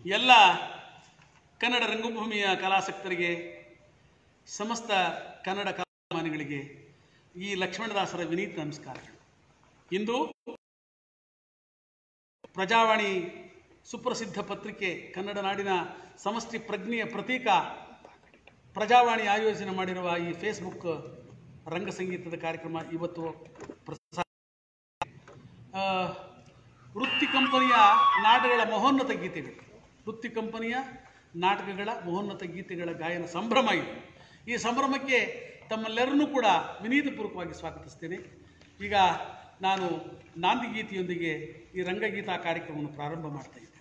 ಎಲ್ಲ ಕನ್ನಡ ರಂಗಭೂಮಿಯ ಕಲಾಸಕ್ತರಿಗೆ ಸಮಸ್ತ ಕನ್ನಡ ಕಲಾಭಿಮಾನಿಗಳಿಗೆ ಈ ಲಕ್ಷ್ಮಣದಾಸರ ವಿನೀತ ನಮಸ್ಕಾರಗಳು ಇಂದು ಪ್ರಜಾವಾಣಿ ಸುಪ್ರಸಿದ್ಧ ಪತ್ರಿಕೆ ಕನ್ನಡ ನಾಡಿನ ಸಮಷ್ಟಿ ಪ್ರಜ್ಞೆಯ ಪ್ರತೀಕ ಪ್ರಜಾವಾಣಿ ಆಯೋಜನೆ ಮಾಡಿರುವ ಈ ಫೇಸ್ಬುಕ್ ರಂಗ ಸಂಗೀತದ ಕಾರ್ಯಕ್ರಮ ಇವತ್ತು ಪ್ರಸಾರ ಆ, ವೃತ್ತಿ ಕಂಪನಿಯ ನಾಟಕಗಳ ಮಹೋನ್ನತ ಗೀತೆಗಳು ವೃತ್ತಿ ಕಂಪನಿಯ ನಾಟಕಗಳ ಮಹೋನ್ನತ ಗೀತೆಗಳ ಗಾಯನ ಸಂಭ್ರಮ ಇದು ಈ ಸಂಭ್ರಮಕ್ಕೆ ತಮ್ಮೆಲ್ಲರನ್ನೂ ಕೂಡ ವಿನೀತಪೂರ್ವಕವಾಗಿ ಸ್ವಾಗತಿಸ್ತೇನೆ ಈಗ ನಾನು ನಾಂದಿ ಗೀತೆಯೊಂದಿಗೆ ಈ ರಂಗಗೀತಾ ಕಾರ್ಯಕ್ರಮವನ್ನು ಪ್ರಾರಂಭ ಮಾಡ್ತಾ ಇದ್ದೇನೆ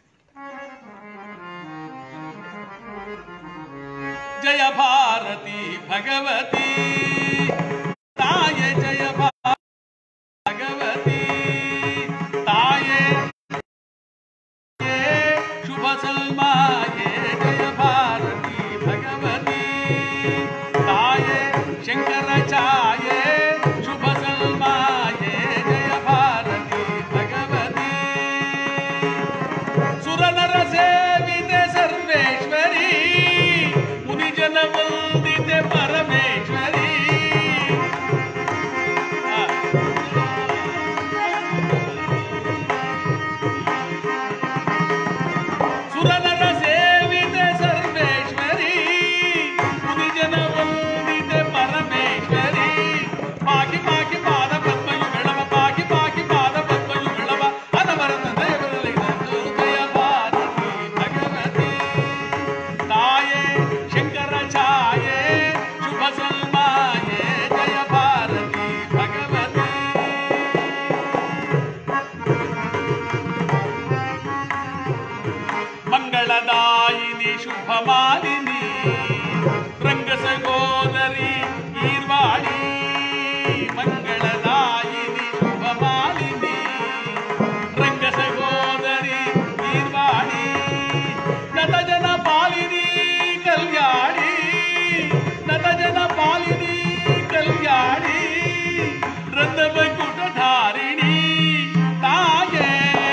ಜಯ ಭಾರತಿ ಭಗವತಿ ತಾಯೆ ಜಯ ಭಾ- ಭಗವತಿ ತಾಯೇ ಶುಭ ಸಲ್ಮಾಯೇ ಜಯ ಭಾರತಿ ಭಗವತಿ ತಾಯೇ ಶಂಕರ ಛಾಯೆ ಶುಭ ಸಲ್ಮಾಯೇ ಜಯ ಭಾರತಿ ಭಗವತಿ ಸುರನರ ಸೇವಿತೆ ಸರ್ವೇಶ್ವರಿ ಮುನಿಜನ ವಂದಿತೆ ಪರಮೇಶ್ವರಿ ಆ. ಸುರನರ ಸೇವಿತೆ ಸರ್ವೇಶ್ವರಿ ಮುನಿಜನ ವಂದಿತೆ ಪರಮೇಶ್ವರಿ ಪಾಕಿ ಪಾಕಿ ಪಾದ ಪದ್ಮಯುಗಳವ ಪಾಕಿ ಪಾಕಿ ಪಾದ ಪದ್ಮಯುಗಳವ ಅನವರತ ದಯವಿರಲಿ ನಂದು ಜಯ ಭಾರತಿ ಭಗವತಿ ತಾಯೇ ಶಂಕರ ಛಾಯೆ ಶುಭ ಸಲ್ಮಾಯೇ ಜಯ ಭಾರತಿ ಭಗವತಿ ಮಂಗಳದಾಯಿನಿ ಶುಭ ಮಾಲಿನಿ ರಂಗ ಸಗೋದರಿ ಈರ್ವಾಡಿ ಮಂಗಳದಾಯಿನಿ ಶುಭ ಮಾಲಿನಿ ರಂಗ ಸಗೋದರಿ ಈರ್ವಾಡಿ ನತ ಜನ ಪಾಲಿನಿ ಕಲ್ಯಾಣಿ ನತ ಜನ ಪಾಲಿನಿ ಕಲ್ಯಾಣಿ ರಥವ ಕುಟಧಾರಿಣಿ ತಾಯೇ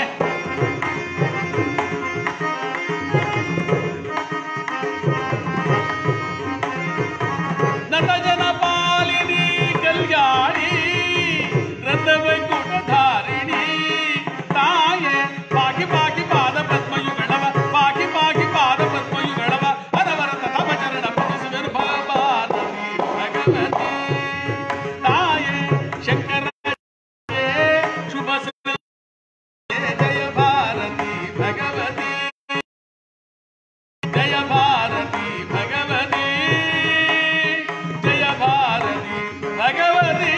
ನಟ ಜನ ಪಾಲಿನಿ ಕಲ್ಯಾಣಿ ರಥವ ಕುಟಧಾರಿಣಿ ತಾಯೆ ಪಾಕಿ ಪಾಕಿ ಪಾದ ಪದ್ಮಯುಗಳವ ಪಾಕಿ ಪಾಕಿ ಪಾದ ಪದ್ಮಯುಗಳವ ಅನವರತ ತವ ಚರಣ ಪಡಿಸುವೆನು ಭಾರತಿ ಭಗವತಿ ತಾಯೆ ಶಂಕರ ಶುಭ ಸಲ ಜಯ ಭಾರತಿ ಭಗವತಿ ಜಯ ಭಾರತಿ ಭಗವತಿ ಜಯ ಭಾರತಿ ಭಗವತಿ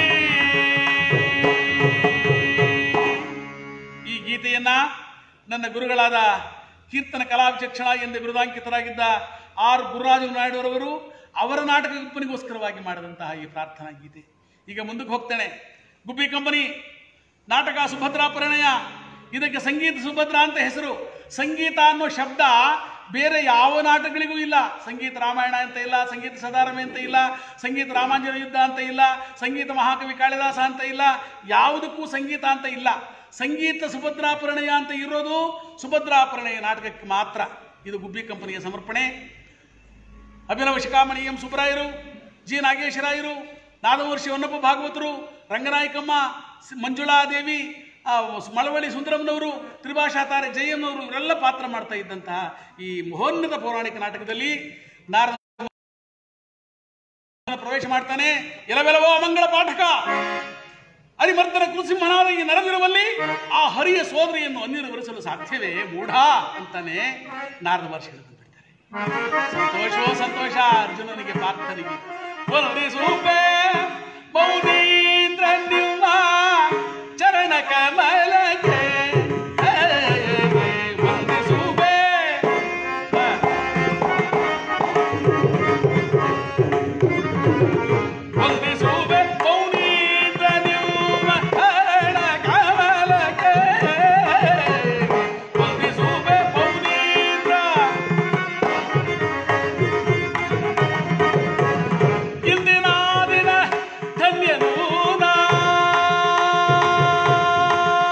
ಈ ಗೀತೆಯನ್ನ ನನ್ನ ಗುರುಗಳಾದ ಕೀರ್ತನ ಕಲಾವಿಚಕ್ಷಣ ಎಂದು ಬಿರುದಾಂಕಿತರಾಗಿದ್ದ ಆರ್ ಗುರುರಾಜ ನಾಯ್ಡುರವರು ಅವರ ನಾಟಕ ಕಂಪನಿಗೋಸ್ಕರವಾಗಿ ಮಾಡಿದಂತಹ ಈ ಪ್ರಾರ್ಥನಾ ಗೀತೆ ಈಗ ಮುಂದಕ್ಕೆ ಹೋಗ್ತೇನೆ ಗುಬ್ಬಿ ಕಂಪನಿ ನಾಟಕ ಸುಭದ್ರಾ ಪರಿಣಯ ಇದಕ್ಕೆ ಸಂಗೀತ ಸುಭದ್ರಾ ಅಂತ ಹೆಸರು ಸಂಗೀತ ಅನ್ನೋ ಶಬ್ದ ಬೇರೆ ಯಾವ ನಾಟಕಗಳಿಗೂ ಇಲ್ಲ ಸಂಗೀತ ರಾಮಾಯಣ ಅಂತ ಇಲ್ಲ ಸಂಗೀತ ಸದಾರಮೆ ಅಂತ ಇಲ್ಲ ಸಂಗೀತ ರಾಮಾಂಜನ ಯುದ್ಧ ಅಂತ ಇಲ್ಲ ಸಂಗೀತ ಮಹಾಕವಿ ಕಾಳಿದಾಸ ಅಂತ ಇಲ್ಲ ಯಾವುದಕ್ಕೂ ಸಂಗೀತ ಅಂತ ಇಲ್ಲ ಸಂಗೀತ ಸುಭದ್ರಾ ಪರಿಣಯ ಅಂತ ಇರೋದು ಸುಭದ್ರಾ ಪರಿಣಯ ನಾಟಕಕ್ಕೆ ಮಾತ್ರ ಇದು ಗುಬ್ಬಿ ಕಂಪನಿಯ ಸಮರ್ಪಣೆ ಅಭಿನವ ಶಿಖಾಮಣಿಯಂ ಸುಬ್ರಾಯರು ಜಿ ನಾಗೇಶರಾಯರು ನಾದವರ್ಷಿ ಹೊನ್ನಪ್ಪ ಭಾಗವತರು ರಂಗನಾಯಕಮ್ಮ ಸ್- ಮಂಜುಳಾದೇವಿ ಆ, ಸ್- ಮಳವಳ್ಳಿ ಸುಂದರಮ್ಮನವರು ತ್ರಿಭಾಷಾ ತಾರೆ ಜಯಮ್ಮನವರು ಇವರೆಲ್ಲ ಪಾತ್ರ ಮಾಡ್ತಾ ಇದ್ದಂತಹ ಈ ಮಹೋನ್ನತ ಪೌರಾಣಿಕ ನಾಟಕದಲ್ಲಿ ನಾರದ ಪ್ರವೇಶ ಮಾಡ್ತಾನೆ ಎಲವೆಲವೋ ಮಂಗಳ ಪಾಠಕ ಹರಿಮರ್ದನ ಕುಲಸಿಂಹನಾದ ಈ ನರವಿರುವಲ್ಲಿ ಆ ಹರಿಯ ಸೋದರಿಯನ್ನು ಅನ್ಯರವರಿಸಲು ಸಾಧ್ಯವೇ ಮೂಢ ಅಂತಾನೆ ನಾರದ ಮಹರ್ಷಿ ಹೇಳ್ಬಿಡ್ತಾರೆ ಸಂತೋಷೋ ಸಂತೋಷ ಅರ್ಜುನನಿಗೆ ಪಾರ್ಥನಿಗೆ ವಂದಿಸುವೆ ಮೌನೀಂದ್ರ ನಿಮ್ಮ ಚರಣ ಕಮಲಕ್ಕೆ ವಂದಿಸುವೆ ವಂದಿಸುವೆ ಮೌನೀಂದ್ರ ನಿಮ್ಮ ಚರಣ ಕಮಲಕ್ಕೆ ವಂದಿಸುವೆ ಮೌನೀಂದ್ರ ಇಂದಿನ ದಿನ ಧನ್ಯನು ನಾ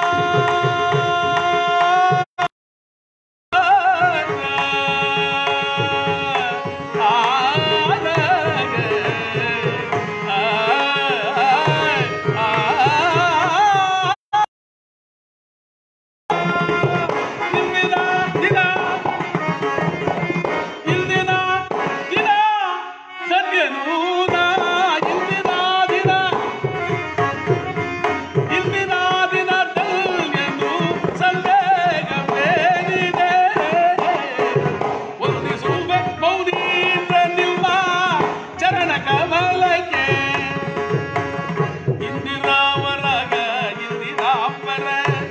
ಇಂದಿರಾಪರ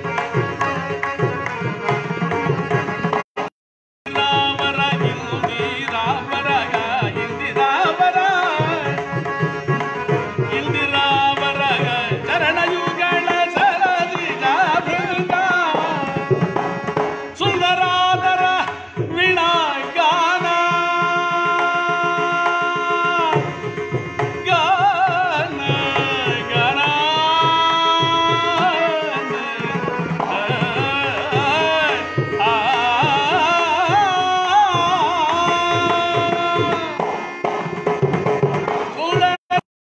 ಇಂದಿರಾಪರ ಇಂದಿರಾಪರ ಇಂದಿರಾಪರ ಇಂದಿರಾಪರ ಚರಣಯುಗಳ ಸರದಿಗ ಬೃಂದ ಸುಂದರಾದರ ವೀಣಾಗಾನ ಗಾನ ಗಾನ ಆ, ಸುಂದರ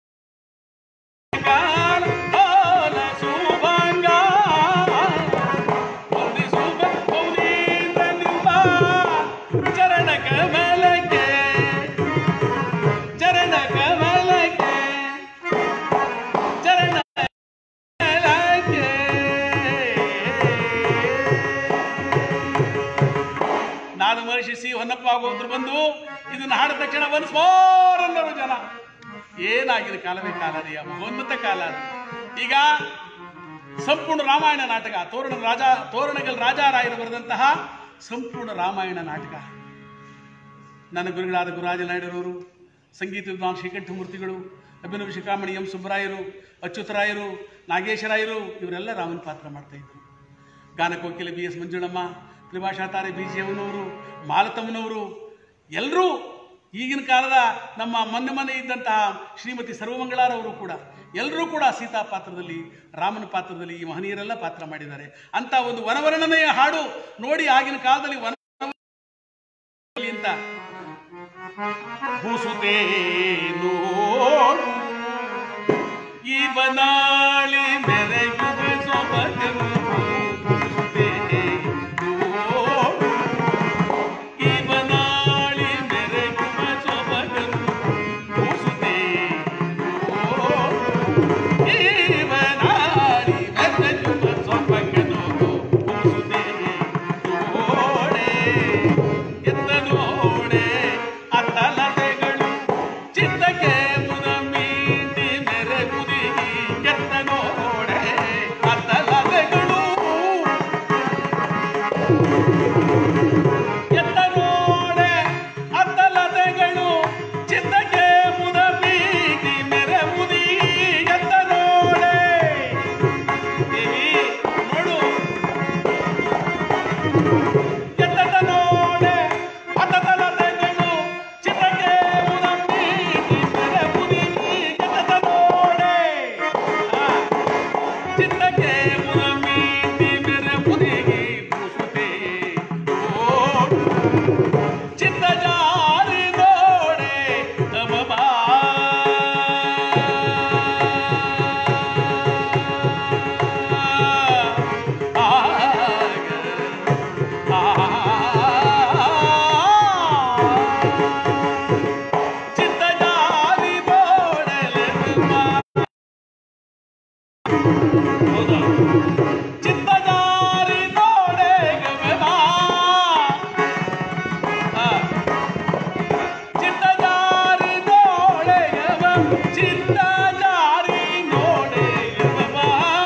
ಗಾನ ಗಾನ ಶುಭಂಗ ವಂದಿಸುವ ಗೌರೀಂದ್ರ ನಿಮ್ಮ ಚರಣ ಕಮಲಕ್ಕೆ ಚರಣ ಕಮಲಕ್ಕೆ ಚರಣ ಕಮಲಕ್ಕೆ ನಾನು ಮಹರ್ಷಿ ಹೊನ್ನಪ್ಪ ಆಗೋದ್ರು ಬಂದು ಇದನ್ನ ಹಾಡಿದ ತಕ್ಷಣ ಒಂದು ಅನ್ನೋರು ಜನ ಏನಾಗಿದೆ ಕಾಲವೇ ಕಾಲ ರೀ ಮಹೋನ್ನತ ಕಾಲ ಅದು. ಈಗ ಸಂಪೂರ್ಣ ರಾಮಾಯಣ ನಾಟಕ ತೋರಣ ರಾಜ ತೋರಣಗಲ್ ರಾಜಾರಾಯರು ಬರೆದಂತಹ ಸಂಪೂರ್ಣ ರಾಮಾಯಣ ನಾಟಕ ನನ್ನ ಗುರುಗಳಾದ ಗುರುರಾಜ ನಾಯ್ಡರವರು ಸಂಗೀತ ವಿದ್ವಾನ್ ಶ್ರೀಕಂಠಮೂರ್ತಿಗಳು ಅಭಿನವ ಶಿಖಾಮಣಿ ಎಂ ಸುಬ್ಬರಾಯರು ಅಚ್ಯುತರಾಯರು ನಾಗೇಶರಾಯರು ಇವರೆಲ್ಲ ರಾಮನ ಪಾತ್ರ ಮಾಡ್ತಾ ಇದ್ರು ಗಾನಕೋಕಿಲ ಬಿ ಎಸ್ ಮಂಜುಳಮ್ಮ ತ್ರಿಭಾಷಾತಾರೆ ಬಿ ಜಿ ಅವನವರು ಮಾಲತಮ್ಮನವರು ಎಲ್ಲರೂ ಈಗಿನ ಕಾಲದ ನಮ್ಮ ಮೊನ್ನೆ ಮೊನ್ನೆ ಇದ್ದಂತಹ ಶ್ರೀಮತಿ ಸರ್ವಮಂಗಳಾರವರು ಕೂಡ ಎಲ್ಲರೂ ಕೂಡ ಸೀತಾ ಪಾತ್ರದಲ್ಲಿ ರಾಮನ ಪಾತ್ರದಲ್ಲಿ ಈ ಮಹನೀಯರೆಲ್ಲ ಪಾತ್ರ ಮಾಡಿದ್ದಾರೆ ಅಂತ ಒಂದು ವನವರ್ಣನೆಯ ಹಾಡು ನೋಡಿ ಆಗಿನ ಕಾಲದಲ್ಲಿ ವನ ಅಂತ ಭೂಸುತೆ ನೋಡು ಇವನಾಳಿ ಮೆರೆಯುವ ಸೊಬಗನು ಭೂಸುತೆ ನೋಡು ಇವನಾಳಿ ಮೆರೆಯುವ ಸೊಬಗನು ಭೂಸುತೆ ನೋಡು ಇವನಾಳಿ ಮೆರೆಯುವ ಸೊಬಗನು ಭೂಸುತೆ ನೋಡೆ ಎತ್ತ ನೋಡೆ ಅತ್ತಲತೆಗಳು ಚಿತ್ತಕ್ಕೆ ಮುದ ಮೀಟಿ ಮೆರೆಗುದಿ ಎತ್ತ ನೋಡೆ ಅತ್ತಲತೆಗಳು ಎತ್ತ ನೋಡೆ ಅತ್ತಲತೆಗಳು ಚಿತ್ತಕ್ಕೆ ಮುದ ಮೀಟಿ ಮೆರೆಗುದಿ ಎತ್ತ ನೋಡೆ ದೇವಿ ನೋಡು ಎತ್ತದ ನೋಡೆ ಅತ್ತಲತೆಗಳು ಚಿತ್ತಕ್ಕೆ ಮುದ ಮೀಟಿ ಮೆರೆಗುದಿ ಎತ್ತದ ನೋಡೆ ಆ. ಚಿತ್ತಕ್ಕೆ ಮುರಮೀಟಿ ಮೆರಪುದಿಗೆ ಪುಸುತೆ ಓಡು. ಚಿತ್ತ ಜಾರಿ ನೋಡೆ ಅಮಮ. ಆಗ, ಆ. ಚಿತ್ತ ಜಾರಿ ನೋಡಲೆಮ್ಮ. ಹೌದಾ? ಚಿತ್ತಜಾರಿ ನೋಡೆ ಗಮನ. ಆ. ಚಿತ್ತಜಾರಿ ನೋಡೆ ಗಮ. ಚಿತ್ತಜಾರಿ ನೋಡೆ ಗಮ.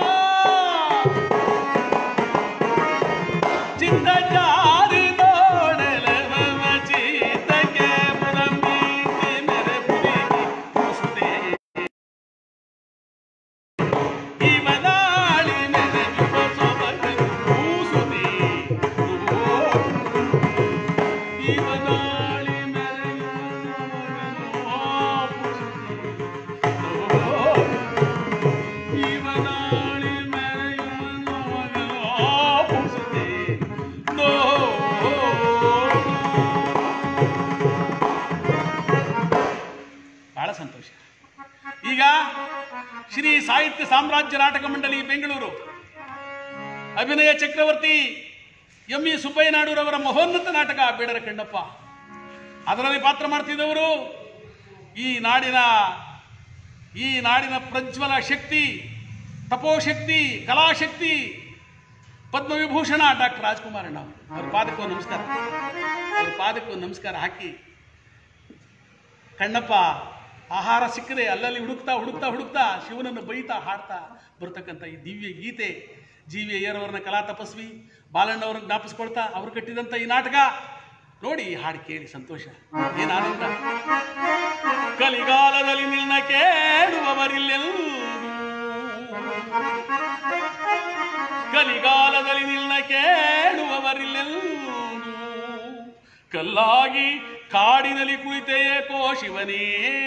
ಚಿತ್ತಜಾರಿ ನೋಡಲವ ಚಿತ್ತಕ್ಕೆ ಮುರಮೀಟಿ ಮೆರೆಪುರಿ ಮುಸುದೆ ಇವನಾಳಿ ಮೆರೆಯುವ ಸೊಬಗನು ಕೂಸುದೆ. ಇವನಾಳಿ ಮೆರೆಯುವ ಸೊಬಗನು ಕೂಸುದೆ. ಇವನಾಳಿ ಮೆರೆಯುವ ಸೊಬಗನು ಕೂಸುದೆ. ಬಹಳ ಸಂತೋಷ ಈಗ ಶ್ರೀ ಸಾಹಿತ್ಯ ಸಾಮ್ರಾಜ್ಯ ನಾಟಕ ಮಂಡಳಿ ಬೆಂಗಳೂರು ಅಭಿನಯ ಚಕ್ರವರ್ತಿ ಎಂ ಇ ಸುಬ್ಬಯ್ಯನಾಡೂರವರ ಮಹೋನ್ನತ ನಾಟಕ ಬೇಡರ ಕಣ್ಣಪ್ಪ ಅದರಲ್ಲಿ ಪಾತ್ರ ಮಾಡ್ತಿದ್ದವರು ಈ ನಾಡಿನ ಈ ನಾಡಿನ ಪ್ರಜ್ವಲ ಶಕ್ತಿ ತಪೋಶಕ್ತಿ ಕಲಾಶಕ್ತಿ ಪದ್ಮವಿಭೂಷಣ ಡಾಕ್ಟರ್ ರಾಜ್ಕುಮಾರ್ ಅಣ್ಣ ಅವ್ರ ಪಾದಕ್ಕೂ ನಮಸ್ಕಾರ ಅವ್ರ ಪಾದಕ್ಕೂ ನಮಸ್ಕಾರ ಹಾಕಿ ಕಣ್ಣಪ್ಪ ಆಹಾರ ಸಿಕ್ಕದೆ ಅಲ್ಲಲ್ಲಿ ಹುಡುಕ್ತಾ ಹುಡುಕ್ತಾ ಹುಡುಕ್ತಾ ಶಿವನನ್ನು ಬೈತಾ ಹಾಡ್ತಾ ಬರ್ತಕ್ಕಂಥ ಈ ದಿವ್ಯ ಗೀತೆ ಜಿ ವಿ ಅಯ್ಯರವರನ್ನ ಕಲಾ ತಪಸ್ವಿ ಬಾಲಣ್ಣವ್ರನ್ನ ಜ್ಞಾಪಿಸ್ಕೊಳ್ತಾ ಅವ್ರು ಕಟ್ಟಿದಂಥ ಈ ನಾಟಕ ನೋಡಿ ಈ ಹಾಡು ಕೇಳಿ ಸಂತೋಷ ಏನು ಆನಂದ ಕಲಿಗಾಲದಲ್ಲಿ ನಿನ್ನ ಕೇಳುವವರಿಲ್ಲೆಲ್ಲೂ ಕಲಿಗಾಲದಲ್ಲಿ ನಿನ್ನ ಕೇಳುವವರಿಲ್ಲೆಲ್ಲೂ ಕಲ್ಲಾಗಿ ಕಾಡಿನಲ್ಲಿ ಕುಳಿತೆಯೇಕೋ ಶಿವನೇ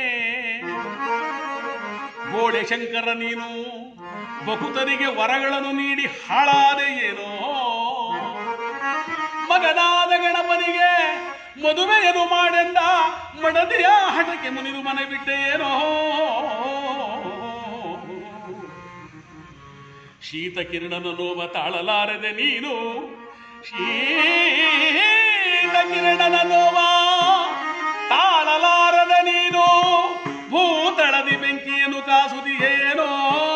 ಗೋಡೆ ಶಂಕರ ನೀನು ಬಹುತರಿಗೆ ವರಗಳನ್ನು ನೀಡಿ ಹಾಳಾದೆ ಏನೋ ಮಗನಾದ ಗಣಪನಿಗೆ ಮದುವೆಯನ್ನು ಮಾಡೆಂದ ಮಡದಿಯ ಹಠಕ್ಕೆ ಮುನಿದು ಮನೆ ಬಿಟ್ಟೆ ಏನೋ ಶೀತ ಕಿರಣನ ನೋವ ತಾಳಲಾರದೆ ನೀನು ಶೀತ ಕಿರಣನ ನೋವ ತಾಳಲಾರದ ನೀನು ಭೂತಳದಿ ಬೆಂಕಿಯನ್ನು ಕಾಸುದಿಯೇನೋ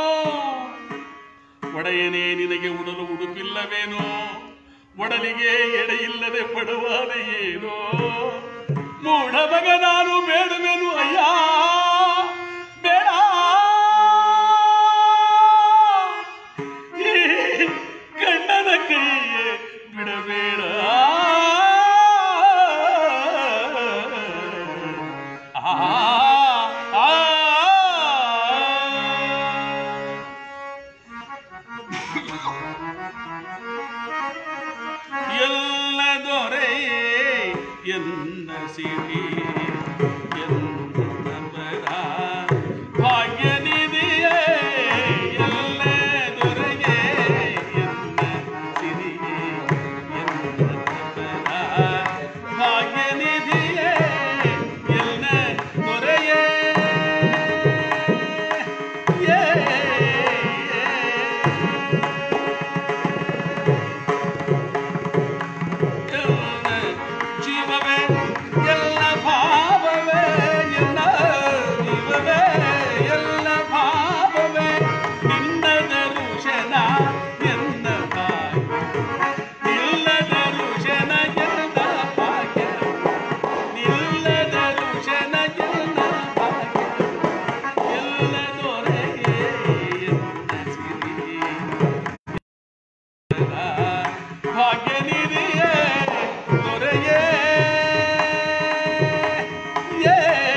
ಒಡೆಯನೇ ನಿನಗೆ ಉಡಲು ಉಡುಪಿಲ್ಲವೇನೋ ಒಡಲಿಗೆ ಎಡೆಯಿಲ್ಲದೆ ಪಡುವಾದ ಏನೋ ಮೂಢ ಮಗ ನಾನು ಬೇಡುವೆನು ಅಯ್ಯ ಬೇಡ ಈ ಗಂಡನ ಕೈಯೇ ಬಿಡಬೇಡ ಆ, ಆ, ಆ. ಎಲ್ಲ ದೊರೆಯೇ ಎನ್ನ ಸಿರಿ ಎನ್ನ ಬರ ಭಾಗ್ಯ ನಿಧಿಯೇ ಎಲ್ಲ ದೊರೆಯೇ ಎನ್ನ ಸಿರಿ ಎನ್ನ ಬರ ಭಾಗ್ಯ ನಿಧಿಯೇ ಎಲ್ಲ ದೊರೆಯೇ ಏ ಎಲ್ಲ ಜೀವವೇ ಎಲ್ಲ ಭಾವವೇ ಎಲ್ಲ ಜೀವವೇ ಎಲ್ಲ ಭಾವವೇ ನಿನ್ನ ದರುಶನ ಎನ್ನ ಭಾಗ್ಯ ನಿಲ್ಲ ದರುಶನ ಎನ್ನ ಭಾಗ್ಯ ನಿಲ್ಲ ದರುಶನ ಎನ್ನ ಭಾಗ್ಯ ಎಲ್ಲ ದೊರೆಯೇ ಎನ್ನ ಸಿರಿ ಭಾಗ್ಯ ನಿಧಿಯೇ ದೊರೆಯೇ ಯೇ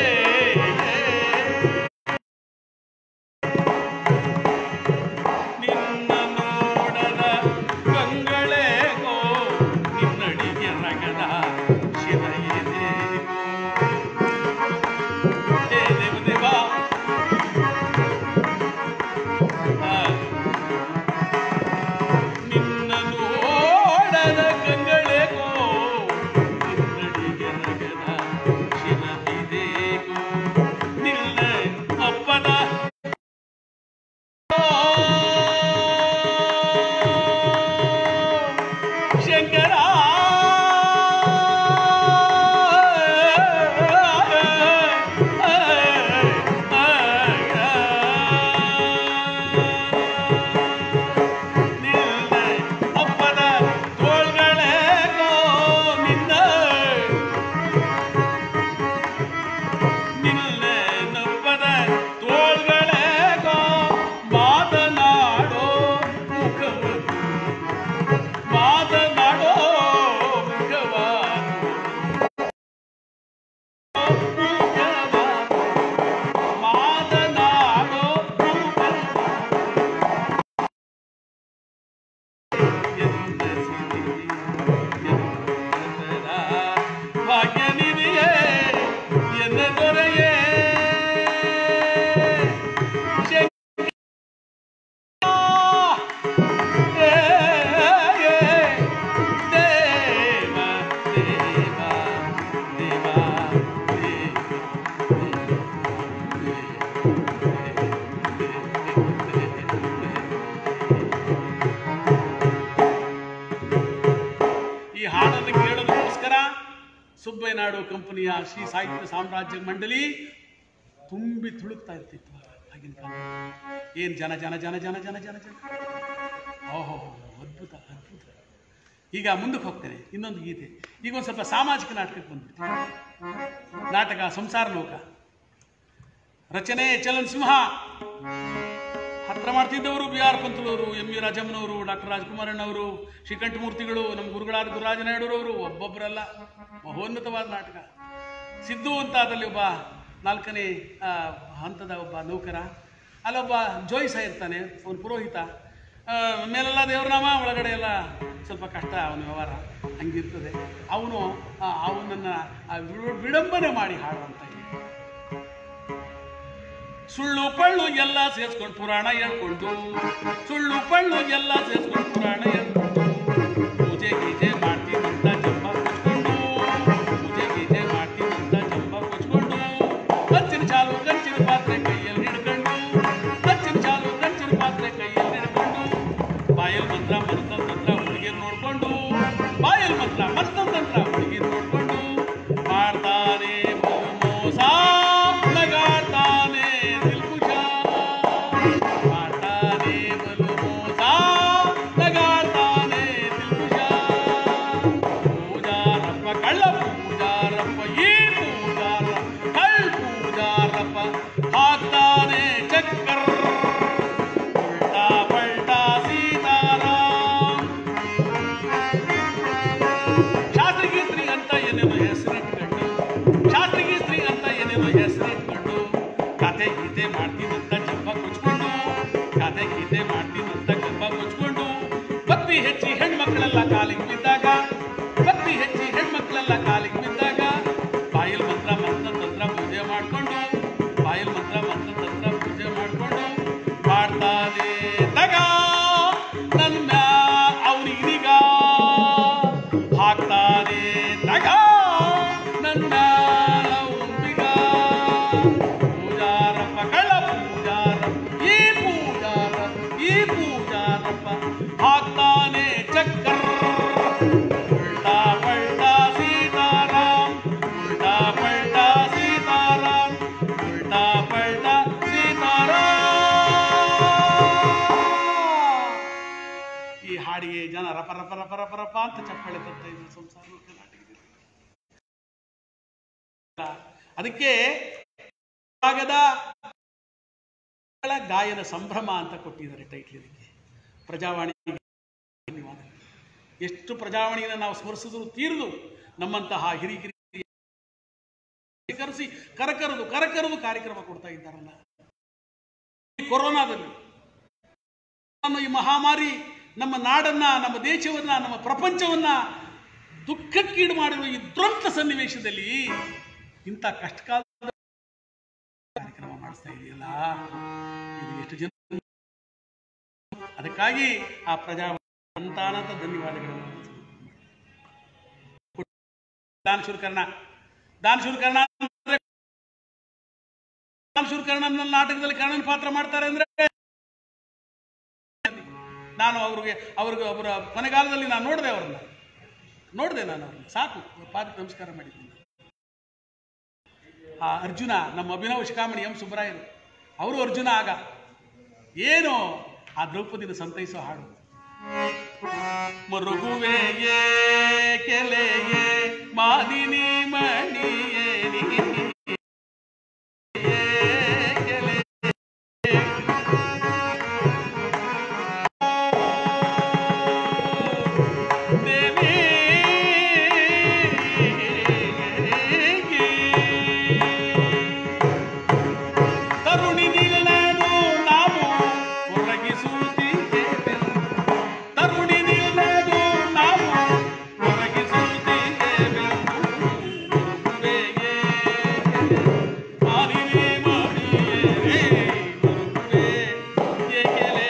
ನಿನ್ನ ನೋಡದ ಕಂಗಳೇಗೋ ನಿನ್ನಡಿಗೆ ರಗದ ಶಿಲೆಯೇಗೋ ಹೇ ದೇವದೇವ ಆ ನಿನ್ನ ನೋಡದ ಕಂಗಳೇಕೋ ನಿನ್ನಡಿಗೆ ನಗದ ಶಿಲಬಿದೇಕೋ ನಿನ್ನ ಅಪ್ಪನ ಶಂಕರ ನಿನ್ನ ಅಪ್ಪನ ತೋಳ್ಗಳೇಗೋ ನಿನ್ನ ನಿನ್ನ ನಪ್ಪದ ತೋಳ್ಗಳೇಗೋ ಮಾತನಾಡೋ ಮುಖವನ್ನು ಮಾತನಾಡೋ ಮುಖವನ್ನು ಮುಖವನ್ನು ಮಾತನಾಡೋ ಮುಖವನ್ನು ಭಾಗ್ಯ ನಿಧಿಯೇ ಎನ್ನ ದೊರೆಯೇ ಈ ಹಾಡನ್ನು ಕೇಳೋದಕ್ಕೋಸ್ಕರ ಸುಬ್ಬಯ್ಯನಾಡು ಕಂಪನಿಯ ಶ್ರೀ ಸಾಹಿತ್ಯ ಸಾಮ್ರಾಜ್ಯ ಮಂಡಳಿ ತುಂಬಿ ತುಳುಕ್ತಾ ಇರ್ತಿತ್ತು ಆಗಿನ ಕಾಲದಲ್ಲಿ ಏನು ಜನ ಜನ ಜನ ಜನ ಜನ ಜನ ಜನ ಓಹೋ ಅದ್ಭುತ ಅದ್ಭುತ ಈಗ ಮುಂದಕ್ಕೆ ಹೋಗ್ತೇನೆ ಇನ್ನೊಂದು ಗೀತೆ ಈಗ ಒಂದು ಸ್ವಲ್ಪ ಸಾಮಾಜಿಕ ನಾಟಕಕ್ಕೆ ಬಂದ್ಬಿಡ್ತೀನಿ ನಾಟಕ ಸಂಸಾರ ಲೋಕ ರಚನೆ ಚಲನ್ ಸಿಂಹ ಹತ ಮಂತ್ರ ಮಾಡ್ತಿದ್ದವರು ಬಿ ಆರ್ ಪಂತುಳವರು ಎಂ ವಿ ರಾಜಮ್ಮನವರು ಡಾಕ್ಟರ್ ರಾಜ್ಕುಮಾರಣ್ಣವರು ಶ್ರೀಕಂಠಮೂರ್ತಿಗಳು ನಮ್ಮ ಗುರುಗಳಾದ ಗುರುರಾಜ ನಾಯ್ಡುರವರು ಒಬ್ಬೊಬ್ಬರಲ್ಲ ಮಹೋನ್ನತವಾದ ನಾಟಕ ಸಿದ್ದು ಅಂತ ಅದರಲ್ಲಿ ಒಬ್ಬ ನಾಲ್ಕನೇ ಆ, ಹಂತದ ಒಬ್ಬ ನೌಕರ ಅಲ್ಲೊಬ್ಬ ಜೋಯಿಸ ಇರ್ತಾನೆ ಅವನು ಪುರೋಹಿತ ಆ, ಮೇಲೆಲ್ಲ ದೇವ್ರನಾಮ ಒಳಗಡೆ ಎಲ್ಲ ಸ್ವಲ್ಪ ಕಷ್ಟ ಅವನ ವ್ಯವಹಾರ ಹಂಗಿರ್ತದೆ ಅವನು ಅವನನ್ನು ವಿಡಂಬನೆ ಮಾಡಿ ಹಾಡುವಂತ ಇದೆ ಸುಳ್ಳು ಪಳ್ಳು ಎಲ್ಲ ಸೇರ್ಸ್ಕೊಂಡು ಪುರಾಣ ಹೇಳ್ಕೊಂಡು ಸುಳ್ಳು ಪಳ್ಳು ಎಲ್ಲ ಸೇರ್ಸ್ಕೊಂಡು ಪುರಾಣ ಹೇಳ್ಕೊಂಡು ಪೂಜೆ ಗೀಜೆ ಮಾಡ್ತೀನಂತ ಜಂಬ ಕೊಚ್ಕೊಂಡು ಪೂಜೆ ಗೀಜೆ ಮಾಡ್ತೀನಂತ ಜಂಬ ಕೊಚ್ಕೊಂಡು ಕಂಚಿನ ಚಾಲು ಕಂಚಿನ ಪಾತ್ರೆ ಕೈಯಲ್ಲಿ ಹಿಡ್ಕೊಂಡು ಕಂಚಿನ ಚಾಲು ಕಂಚಿನ ಪಾತ್ರೆ ಕೈಯಲ್ಲಿ ಹಿಡ್ಕೊಂಡು ಬಾಯಲ್ ಮಂತ್ರ ಮನಸ್ಸಲ್ ತಂತ್ರ ಹುಡುಗಿರ್ ನೋಡ್ಕೊಂಡು ಬಾಯಲ್ ಮಂತ್ರ ಮನಸ್ಸಲ್ ತಂತ್ರ ಹುಡುಗಿರ್ ನೋಡ್ಕೊಂಡು ಮಾಡ್ತಾನೆ ಬಹು ಮೋಸ ನಗಾಡ್ತಾನೆ ದಿಲ್ಕುಶ ಮಾಡ್ತಾನೆ ಬಲು ಮೋಸ ನಗಾಡ್ತಾನೆ ದಿಲ್ಕುಶ ಪೂಜಾರಪ್ಪ ಕಳ್ಳ ಪೂಜಾರಪ್ಪ ಈ ಪೂಜಾರ ಕಳ್ ಪೂಜಾರಪ್ಪ ಹಾಕ್ತಾನೆ ಚಕ್ಕರ್ ಉಲ್ಟಾ ಪಲ್ಟಾ ಸೀತಾರಾಮ್ ಶಾಸ್ತ್ರಿಗೆ ಸ್ತ್ರೀ ಅಂತ ಏನೇನೋ ಹೆಸರಿಟ್ಕೊಂಡು ಶಾಸ್ತ್ರಿಗೆ ಸ್ತ್ರೀ ಅಂತ ಏನೇನೋ ಹೆಸರಿಟ್ಕೊಂಡು ಕತೆ ಗೀತೆ ಮಾಡ್ತೀನಂತ ಜಂಬ ಕೊಚ್ಕೊಂಡು ಕತೆ ಗೀತೆ ಮಾಡ್ತೀನಂತ ಜಂಬ ಕೊಚ್ಕೊಂಡು ಭಕ್ತಿ ಹೆಚ್ಚಿ ಹೆಣ್ಮಕ್ಳೆಲ್ಲ ಕಾಲಿಗೆ ಬಿದ್ದಾಗ ಭಕ್ತಿ ಹೆಚ್ಚಿ ಹೆಣ್ಮಕ್ಳೆಲ್ಲ ಕಾಲಿಗೆ ಬಿದ್ದಾಗ ಬಾಯಲ್ ಮಂತ್ರ ಮಂತ್ರ ತಂತ್ರ ಪೂಜೆ ಮಾಡ್ಕೊಂಡು ಬಾಯಲ್ ಮಂತ್ರ ಮಂತ್ರ ತಂತ್ರ ಪೂಜೆ ಮಾಡ್ಕೊಂಡು ಮಾಡ್ತಾನೆ ತಗ ನನ್ನ ಅವನಿಗೀಗ ಹಾಕ್ತಾನೆ ತಗ ನನ್ನ ಅವನಿಗ ಪೂಜಾರಪ್ಪ ಕಳ್ಳ ಪೂಜಾರಪ್ಪ ಈ ಪೂಜಾರ ಈ ಪೂಜಾರಪ್ಪ ಹಾಕ್ತಾನೆ ಚಕ್ಕರ್ ಉಲ್ಟಾ ಪಲ್ಟಾ ಸೀತಾರಾಮ್ ಉಲ್ಟಾ ಪಲ್ಟಾ ಸೀತಾರಾಮ್ ಉಲ್ಟಾ ಪಲ್ಟಾ ಸೀತಾರಾಮ್ ಈ ಹಾಡಿಗೆ ಜನ ರಪ ರಪ ರಪ ರಪ ರಪ ಅಂತ ಚಪ್ಪಾಳೆ ತರ್ತಾ ಇದ್ರು ಸಂಸಾರ ನಾಟಕದಲ್ಲಿ ಅದಕ್ಕೆ ಭಾಗದ ಗಾಯನ ಸಂಭ್ರಮ ಅಂತ ಕೊಟ್ಟಿದ್ದಾರೆ ಟೈಟ್ಲ್ ಇದಕ್ಕೆ ಪ್ರಜಾವಾಣಿ ಧನ್ಯವಾದ ಎಷ್ಟು ಪ್ರಜಾವಾಣಿಯನ್ನು ನಾವು ಸ್ಮರಿಸಿದ್ರು ತೀರದು ನಮ್ಮಂತಹ ಹಿರಿಗಿರಿ ಕರೆಸಿ ಕರಕರದು ಕರಕರದು ಕಾರ್ಯಕ್ರಮ ಕೊಡ್ತಾ ಇದ್ದಾರಲ್ಲ ಈ ಕೊರೋನಾದಲ್ಲಿ ನಮ್ಮ ಈ ಮಹಾಮಾರಿ ನಮ್ಮ ನಾಡನ್ನ ನಮ್ಮ ದೇಶವನ್ನ ನಮ್ಮ ಪ್ರಪಂಚವನ್ನ ದುಃಖಕ್ಕೀಡು ಮಾಡಿರುವ ಈ ದುರಂತ ಸನ್ನಿವೇಶದಲ್ಲಿ ಇಂಥ ಕಷ್ಟಕಾಲದ ಕಾರ್ಯಕ್ರಮ ಮಾಡಿಸ್ತಾ ಇದೆಯಲ್ಲ ಇದು ಎಷ್ಟು ಜನ ಅದಕ್ಕಾಗಿ ಆ ಪ್ರಜಾ ಸಂತಾನದ ಧನ್ಯವಾದಗಳನ್ನು ದಾನ ಶುಲ್ಕರ್ಣ ದಾನ ಶುಲ್ಕರ್ಣ ಅಂದ್ರೆ ದಾನ ಶುಲ್ಕರ್ಣ ನಾಟಕದಲ್ಲಿ ಕರ್ಣನ ಪಾತ್ರ ಮಾಡ್ತಾರೆ ಅಂದ್ರೆ ನಾನು ಅವ್ರಿಗೆ ಅವ್ರಿಗೆ ಅವರ ಕೊನೆಗಾಲದಲ್ಲಿ ನಾನು ನೋಡಿದೆ ಅವ್ರನ್ನ ನೋಡಿದೆ ನಾನು ಅವ್ರನ್ನ ಸಾಕು ಅವ್ರ ಪಾದಕ್ಕೆ ನಮಸ್ಕಾರ ಮಾಡಿದ್ದೀನಿ ಆ ಅರ್ಜುನ ನಮ್ಮ ಅಭಿನವ ಶಿಖಾಮಣಿ ಎಂ ಸುಬ್ರಾಯರು ಅವರು ಅರ್ಜುನ ಆಗ ಏನು ಆ ದ್ರೌಪದಿನ ಸಂತೈಸೋ ಹಾಡು ಮರುಗುವೆಯೇ ಕೆಲೆಯೇ ಮಾದಿನಿ ಮಣಿಯೇ ಕೆಲೆ ದೇವಿ ತರುಣಿ ನಿಲ್ಲನು ನಾವು ಹೊರಗಿಸುತ್ತೀದ್ದೇವೆ ತರುಣಿ ನಿಲ್ಲನು ನಾವು ಹೊರಗಿಸುತ್ತೀದ್ದೇವೆ ಮುರುಗುವೆಯೇ ಮಾಲಿನಿ ಮಾಡಿಯೇ ಮುರುಗುವೆ ಏಕೆಲೆ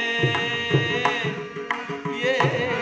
ಏ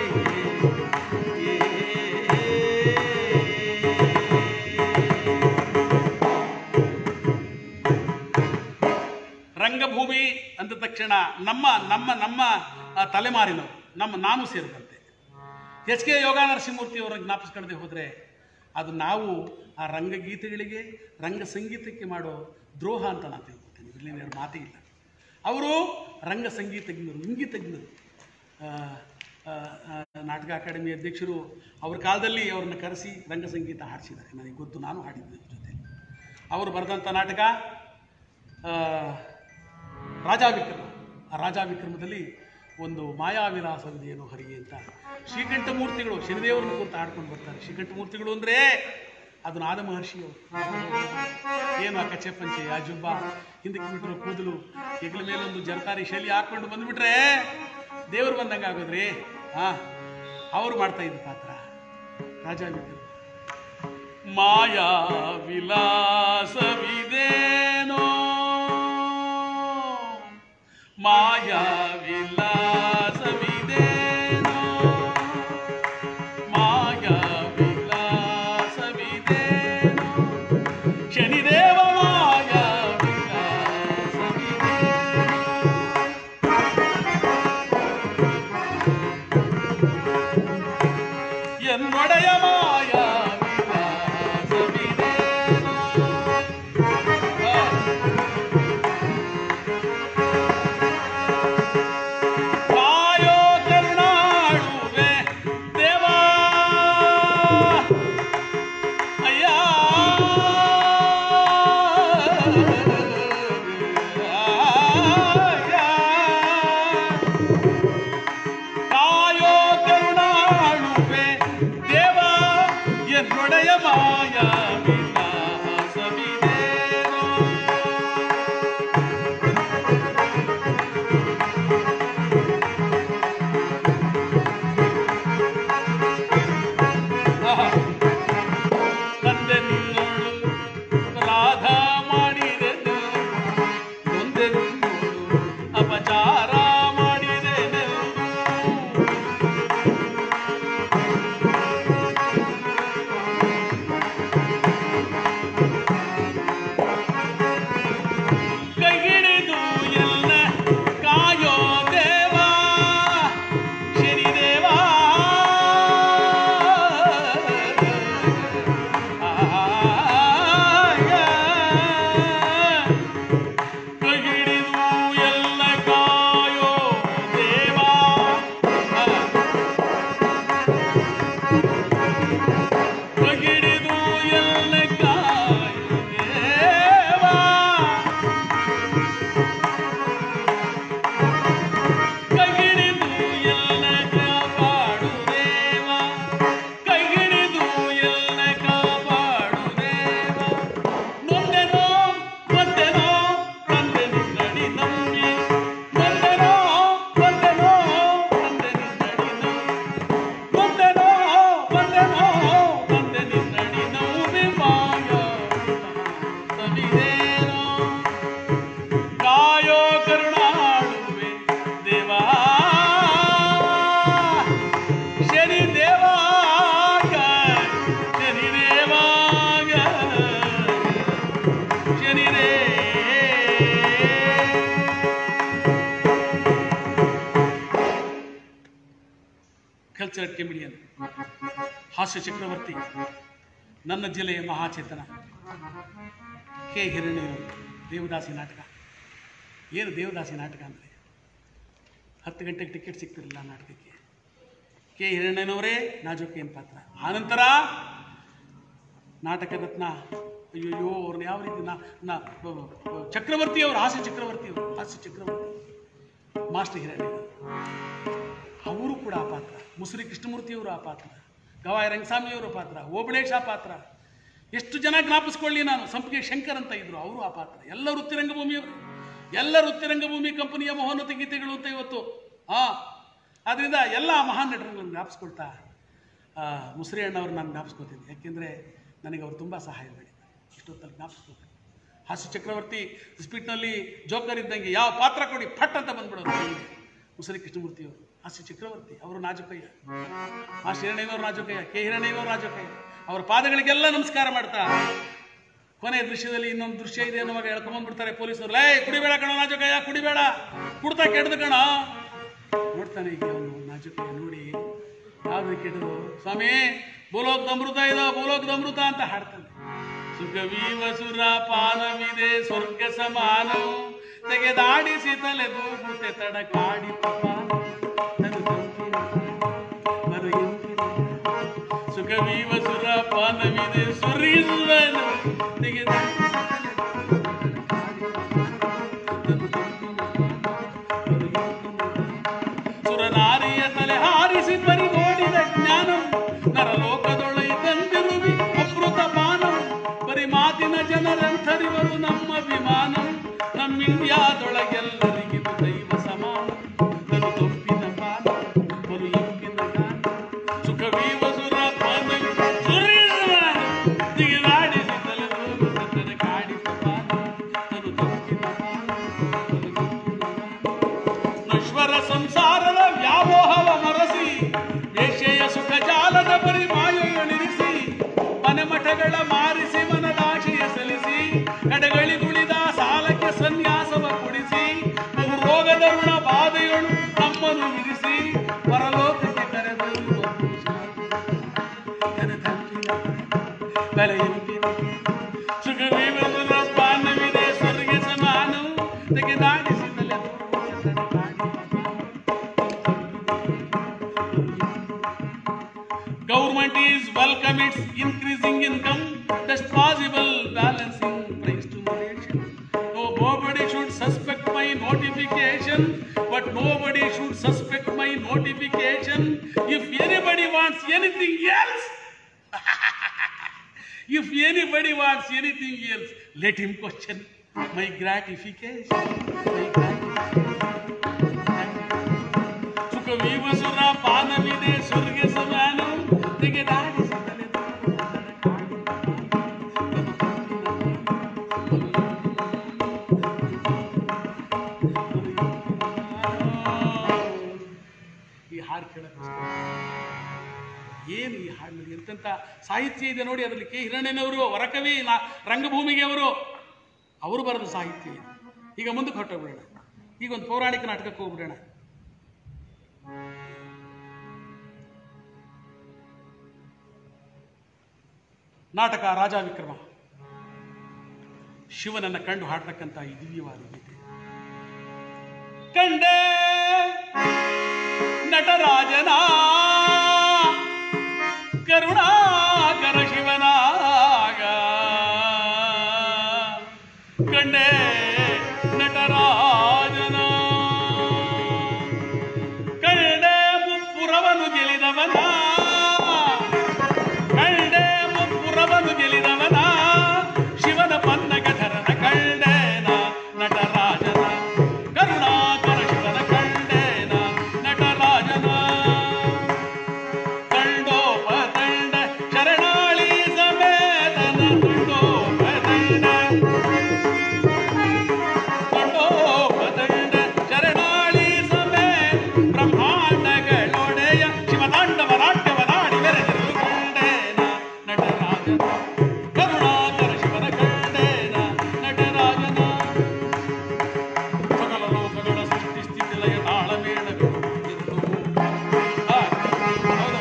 ರಂಗಭೂಮಿ ಅಂದ ತಕ್ಷಣ ನಮ್ಮ ನಮ್ಮ ನಮ್ಮ ಆ, ತಲೆಮಾರಿನವರು ನಮ್ಮ ನಾನು ಸೇರಿದಂತೆ ಎಚ್ ಕೆ ಯೋಗ ನರಸಿಂಹಮೂರ್ತಿ ಅವರನ್ನು ಜ್ಞಾಪಿಸ್ಕೊಳ್ಳದೆ ಹೋದರೆ ಅದು ನಾವು ಆ ರಂಗಗೀತೆಗಳಿಗೆ ರಂಗ ಸಂಗೀತಕ್ಕೆ ಮಾಡೋ ದ್ರೋಹ ಅಂತ ನಾನು ತಿಳ್ಕೊತೀನಿ ಇಲ್ಲಿ ಎರಡು ಮಾತೇ ಇಲ್ಲ ಅವರು ರಂಗ ಸಂಗೀತಜ್ಞರು ಇಂಗಿತಜ್ಞರು ಆ, ಆ, ಆ, ನಾಟಕ ಅಕಾಡೆಮಿ ಅಧ್ಯಕ್ಷರು ಅವ್ರ ಕಾಲದಲ್ಲಿ ಅವ್ರನ್ನ ಕರೆಸಿ ರಂಗ ಸಂಗೀತ ಹಾಡಿಸಿದ್ದಾರೆ ನನಗೆ ಗೊತ್ತು ನಾನು ಹಾಡಿದ್ದೆ ಅವ್ರ ಜೊತೆ ಅವರು ಬರೆದಂಥ ನಾಟಕ ಆ, ರಾಜಾ ವಿಕ್ರಮ ಆ ರಾಜ ವಿಕ್ರಮದಲ್ಲಿ ಒಂದು ಮಾಯಾವಿಲಾಸವಿದೆಯೇನೋ ಹರಿಗೆ ಅಂತ ಶ್ರೀಕಂಠ ಮೂರ್ತಿಗಳು ಶನಿದೇವರನ್ನು ಕುರಿತು ಆಡ್ಕೊಂಡು ಬರ್ತಾರೆ ಶ್ರೀಕಂಠ ಮೂರ್ತಿಗಳು ಅಂದರೆ ಅದು ನಾದ ಮಹರ್ಷಿಯವರು ಏನು ಆ ಕಚ್ಚೆ ಪಂಚೆ ಆ ಜುಬ್ಬ ಹಿಂದಕ್ಕೆ ಬಿಟ್ಟಿರೋ ಕೂದಲು ಹೆಗಲ ಮೇಲೊಂದು ಜರತಾರಿ ಶೈಲಿ ಹಾಕೊಂಡು ಬಂದ್ಬಿಟ್ರೆ ದೇವರು ಬಂದಂಗೆ ಆಗೋದ್ರಿ ಹಾ ಅವರು ಮಾಡ್ತಾ ಇದ್ದ ಪಾತ್ರ ರಾಜ ವಿಕ್ರಮ ಮಾಯಾ ವಿಲಾಸವಿದೇನೋ ಮಾಯಾ ವಿಲಾಸವಿದೇನೋ ಮಾಯಾ ವಿಲಾಸವಿದೇನೋ ಶನಿದೇವ ಮಾಯಾ ವಿಲಾಸವಿದೇನೋ என்னுடைய மாயா விலாசவிதேனோ. ಕಾಯೋ ಕರುಣಾಳುವೆ ದೇವಾ ಅಯ್ಯ ಕಾಯೋ ಕರುಣಾಳುವೆ ದೇವ என்னுடைய மாயா விலாசவிதேனோ. ಆಹಾ. ತಂದೆ ನಿನ್ನೋಳು ರಾಧ ಮಾಡಿದೆನು ನೊಂದೆನು ಅಪಚಾರ ಮಾಡಿದೆನು ಕೈ ಹಿಡಿದು ಎಲ್ಲ ಕಾಯೋ ದೇವಾ ಶನಿದೇವಾ ಕೈ ಹಿಡಿದು ಎಲ್ಲ ಕಾಯೋ ದೇವಾ ಕೈ ಹಿಡಿದು ಎಲ್ಲ ಕಾಯೋ ದೇವಾ ಕೈಹಿಡಿದು ಎಲ್ಲ ಕಾಪಾಡು ದೇವ ಕೈಹಿಡಿದು ಎಲ್ಲ ಕಾಪಾಡು ದೇವ ನೊಂದೆನೋ ಬಂದೆನೋ ಬಂದೆ ನಿನ್ನಡಿ ನಂಬಿ ನೊಂದೆನೋ ಬಂದೆನೋ ಬಂದೆ ನಿನ್ನಡಿ ನಂಬಿ ನೊಂದೆನೋ ಬಂದೆನೋ ಬಂದೆ ನಿನ್ನಡಿ ನಂಬಿ ಮಾಯ ಸವಿದೇನೋ ಕಾಯೋ ಕರುಣಾಳುವೆ ದೇವಾ ಶನಿ ದೇವಾಗ ಶನಿ ದೇವಾಗ ಶನಿ ರೇ ಕಲ್ಚರಲ್ ಕೆಮಿಡಿಯನ್ ಹಾಸ್ಯ ಚಕ್ರವರ್ತಿ ನನ್ನ ಜಿಲ್ಲೆಯ ಮಹಾಚೇತನ ಕೆ ಹಿರಣ್ಯರು ದೇವದಾಸಿ ನಾಟಕ ಏನು ದೇವದಾಸಿ ನಾಟಕ ಅಂದರೆ ಹತ್ತು ಗಂಟೆಗೆ ಟಿಕೆಟ್ ಸಿಗ್ತಿರಲಿಲ್ಲ ಆ ನಾಟಕಕ್ಕೆ ಕೆ ಹಿರಣ್ಣನವರೇ ನಾಜೂಕೇನ್ ಪಾತ್ರ ಆನಂತರ ನಾಟಕ ರತ್ನ ಅಯ್ಯಯ್ಯೋ ಅವ್ರನ್ನ ಯಾವ ರೀತಿ ನಾ ನಾ ಬ- ಬ- ಚಕ್ರವರ್ತಿ ಅವರು ಹಾಸ್ಯ ಚಕ್ರವರ್ತಿ ಅವರು ಹಾಸ್ಯ ಚಕ್ರವರ್ತಿ ಮಾಸ್ಟರ್ ಹಿರಣ್ಯ ಅವರು ಕೂಡ ಆ ಪಾತ್ರ ಮುಸುರಿ ಕೃಷ್ಣಮೂರ್ತಿಯವರು ಆ ಪಾತ್ರ ಗವಾಯ ರಂಗಸ್ವಾಮಿಯವರ ಪಾತ್ರ ಓಬಳೇಶ್ ಆ ಪಾತ್ರ ಎಷ್ಟು ಜನ ಜ್ಞಾಪಿಸ್ಕೊಳ್ಳಿ ನಾನು ಸಂಪಿಗೆ ಶಂಕರ್ ಅಂತ ಇದ್ರು ಅವರು ಆ ಪಾತ್ರ ಎಲ್ಲ ವೃತ್ತಿ ರಂಗಭೂಮಿಯವರು ಎಲ್ಲ ವೃತ್ತಿ ರಂಗಭೂಮಿ ಕಂಪನಿಯ ಮಹೋನ್ನತ ಗೀತೆಗಳು ಅಂತ ಇವತ್ತು ಹಾ ಆದ್ದರಿಂದ ಎಲ್ಲ ಮಹಾನ್ ನಟರುಗಳನ್ನು ಜ್ಞಾಪಿಸ್ಕೊಳ್ತಾ ಆ, ಮುಸ್ರಿ ಅಣ್ಣವ್ರು ನಾನು ಜ್ಞಾಪಿಸ್ಕೊತೀನಿ ಯಾಕೆಂದರೆ ನನಗೆ ಅವರು ತುಂಬ ಸಹಾಯ ಮಾಡಿದ್ದಾರೆ ಇಷ್ಟೊತ್ತಲ್ಲಿ ಜ್ಞಾಪಿಸ್ಬೇಕು ಹಾಸ್ಯ ಚಕ್ರವರ್ತಿ ಸ್ಪೀಟ್ನಲ್ಲಿ ಜೋಕರ್ ಇದ್ದಂಗೆ ಯಾವ ಪಾತ್ರ ಕೊಡಿ ಫಟ್ ಅಂತ ಬಂದ್ಬಿಡೋರು ಕೈಗೆ. ಮುಸರಿ ಕೃಷ್ಣಮೂರ್ತಿಯವರು ಹಾಸ್ಯ ಚಕ್ರವರ್ತಿ ಅವರು ನಾಜುಕಯ್ಯ ಆ ಹಿರಣ್ಣಯ್ಯನವರು ನಾಜುಕಯ್ಯ ಕೆ ಹಿರಣ್ಣಯ್ಯನವರು ನಾಜುಕಯ್ಯ ಅವರ ಪಾದಗಳಿಗೆಲ್ಲ ನಮಸ್ಕಾರ ಮಾಡ್ತಾ ಕೊನೆಯ ದೃಶ್ಯದಲ್ಲಿ ಇನ್ನೊಂದು ದೃಶ್ಯ ಇದೆ ಅನ್ನುವಾಗ ಹೇಳ್ಕೊಂಬಂದ್ಬಿಡ್ತಾರೆ ಪೊಲೀಸರು ಲೇ ಕುಡಿಬೇಡ ಕಣೋ ನಾಜುಕಯ್ಯ ಕುಡಿಬೇಡ ಕುಡ್ತಾ ಕೆಡ್ದು ಕಣ ನೋಡ್ತಾನೆ ಈಗ ಅವನು ನಾಜುಕಯ್ಯ ನೋಡಿ ಯಾವ್ದು ಕೆಟ್ಟದು ಸ್ವಾಮಿ ಭೂಲೋಕದ ಅಮೃತ ಇದೋ ಭೂಲೋಕದ ಅಮೃತ ಅಂತ ಹಾಡ್ತಾನೆ ಸುಖವೀವ ಸುರ ಪಾನವಿದೆ ಸ್ವರ್ಗ ಸಮಾನ ತೆಗೆದಾಡಿಸಿ ತಲೆ ದೂಗುತ್ತೆ ತಡ ಕಾಡಿ ತನು ತಂಪಿನ ಮರು ಇಂಪಿನ ಸುಖವೀವ ಸುರ ಪಾನವಿದೆ ಸುರೀಶ್ವರನು ತೆಗೆದಾಡಿಸಿ ತಲೆ ದೂಗುತ್ತೆ ತಡ ಕಾಡಿ ತನು ತಂಪಿನ ಮರು ಜ್ಞಾಪಿಸಿ ಪರಿಗೋಡಿದ ಜ್ಞಾನಂ ನರಲೋಕದೊಳೈ ತಂದಿರುವಿ ಅಮೃತ ಪಾನಂ ಬರಿ ಮಾತಿನ ಜನರೆಂಥರಿವರು ನಮ್ಮ ವಿಮಾನಂ ನಮ್ಮ ಇಂಡಿಯಾದೊಳಗೆಲ್ಲರಿಗಿದು ದೈವ ಸಮಾನ ತನು ತೊಂಪಿನ ಪಾನ ಬಲು ಇಂಪಿನ ಗಾನ ಸುಖವೀವ ಸುರ ಪಾನ ಸುರಿಯುವಾನ ದಿಗಿಲಾಡಿಸಿ ತಲೆದೂರು ಸತ್ತನ ಕಾಡಿಸ ಪಾನ ತನು ತೊಂಪಿನ ಪಾನ ಬಲು ಇಂಪಿನ ಗಾನ ನಶ್ವರ ಸಂಸಾರದ ವ್ಯಾಮೋಹವ ಮರಸಿ ವೇಶ್ಯೆಯ ಸುಖ ಜಾಲದ ಬರಿ ಮಾಯೆಯೊಳಿರಿಸಿ ಮನೆ ಮಠಗಳ ಮಾರಿಸಿ ಮನದಾಶೆಯ ಸಲ್ಲಿಸಿ ಕಡೆಗಳಿಗುಳಿದ ಸಾಲಕ್ಕೆ ಸನ್ಯಾಸವ ಕೊಡಿಸಿ ಬಹು ರೋಗದ ಋಣ ಬಾಧೆಯೊಳು ನಮ್ಮನ್ನು ಇರಿಸಿ ಪರಲೋಕಕ್ಕೆ ಕರೆದೊಯ್ಯುವ ಬೆಳೆಯುತ್ತಿದೆ ಸುಖವೀವರ ಪಾನವಿದೆ ಸ್ವರ್ಗ ಸಮಾನವು ತೆಗೆದಾಡಿಸಿದಲೆ Government is welcome its increasing income, best possible balancing price to nation. No, nobody should suspect my notification, but nobody should suspect my notification. If anybody wants anything else, if anybody wants anything else, let him question my gratification. My gratification. ಸುಖವೀವ ಸುರ ಪಾನವಿದೆ ಸ್ವರ್ಗ ಸಮಾನ ತೆಗೆದಾಡಿಸಿದಲೆ ಈ ಹಾಡು ಕೇಳಕ್ಕೋಸ್ಕರ ಏನು ಈ ಹಾಡಿನಲ್ಲಿ ಎಂತೆಂಥ ಸಾಹಿತ್ಯ ಇದೆ ನೋಡಿ ಅದರಲ್ಲಿ ಕೆ ಹಿರಣ್ಣನವರು ವರಕವಿ ನಾ- ರಂಗಭೂಮಿಗೆ ಅವರು ಅವರು ಬರೆದ ಸಾಹಿತ್ಯ ಇದೆ ಈಗ ಮುಂದಕ್ಕೆ ಹೊಟ್ಟೋಗ್ಬಿಡೋಣ ಈಗ ಒಂದು ಪೌರಾಣಿಕ ನಾಟಕಕ್ಕೆ ಹೋಗ್ಬಿಡೋಣ ನಾಟಕ ರಾಜ ವಿಕ್ರಮ ಶಿವನನ್ನ ಕಂಡು ಹಾಡ್ತಕ್ಕಂಥ ಈ ದಿವ್ಯವಾದ ಗೀತೆ ಕಂಡೆ ನಟರಾಜನ ಕರುಣಾಕರ ಶಿವನಾಗ ಕಂಡೆ ನಟರಾಜನ ಕಂಡೆ ಮುಪ್ಪುರವನು ಗೆಲಿದವನ ಕಂಡೆ ಮುಪ್ಪುರವನು ಗೆಲಿದವನ ಶಿವನ ಪನ್ನಗಧರನ ಕಂಡೇನ ನಟರಾಜನ ಕರುಣಾಕರ ಶಿವನ ಕಂಡೇನ ನಟರಾಜನ ಕಂಡೋಪದಂಡ ಶರಣಾಳಿ ಸಮೇತನ ಕಂಡೋಪದಂಡ ಕಂಡೋಪದಂಡ ಶರಣಾಳಿ ಸಮೇತ ಬ್ರಹ್ಮಾಂಡಗಳೊಡೆಯ ಶಿವತಾಂಡವ ನಾಟ್ಯವನಾಡಿ ಮೆರೆದಿರು ಕಂಡೇನ ನಟರಾಜನ ಕರುಣಾಕರ ಶಿವನ ಕಂಡೇನ ನಟರಾಜನ ಸಕಲ ಲೋಕಗಳ ಸೃಷ್ಟಿ ಸ್ಥಿತಿ ಲಯ ತಾಳಮೇಳಗಳು ಆ, ಹೌದು.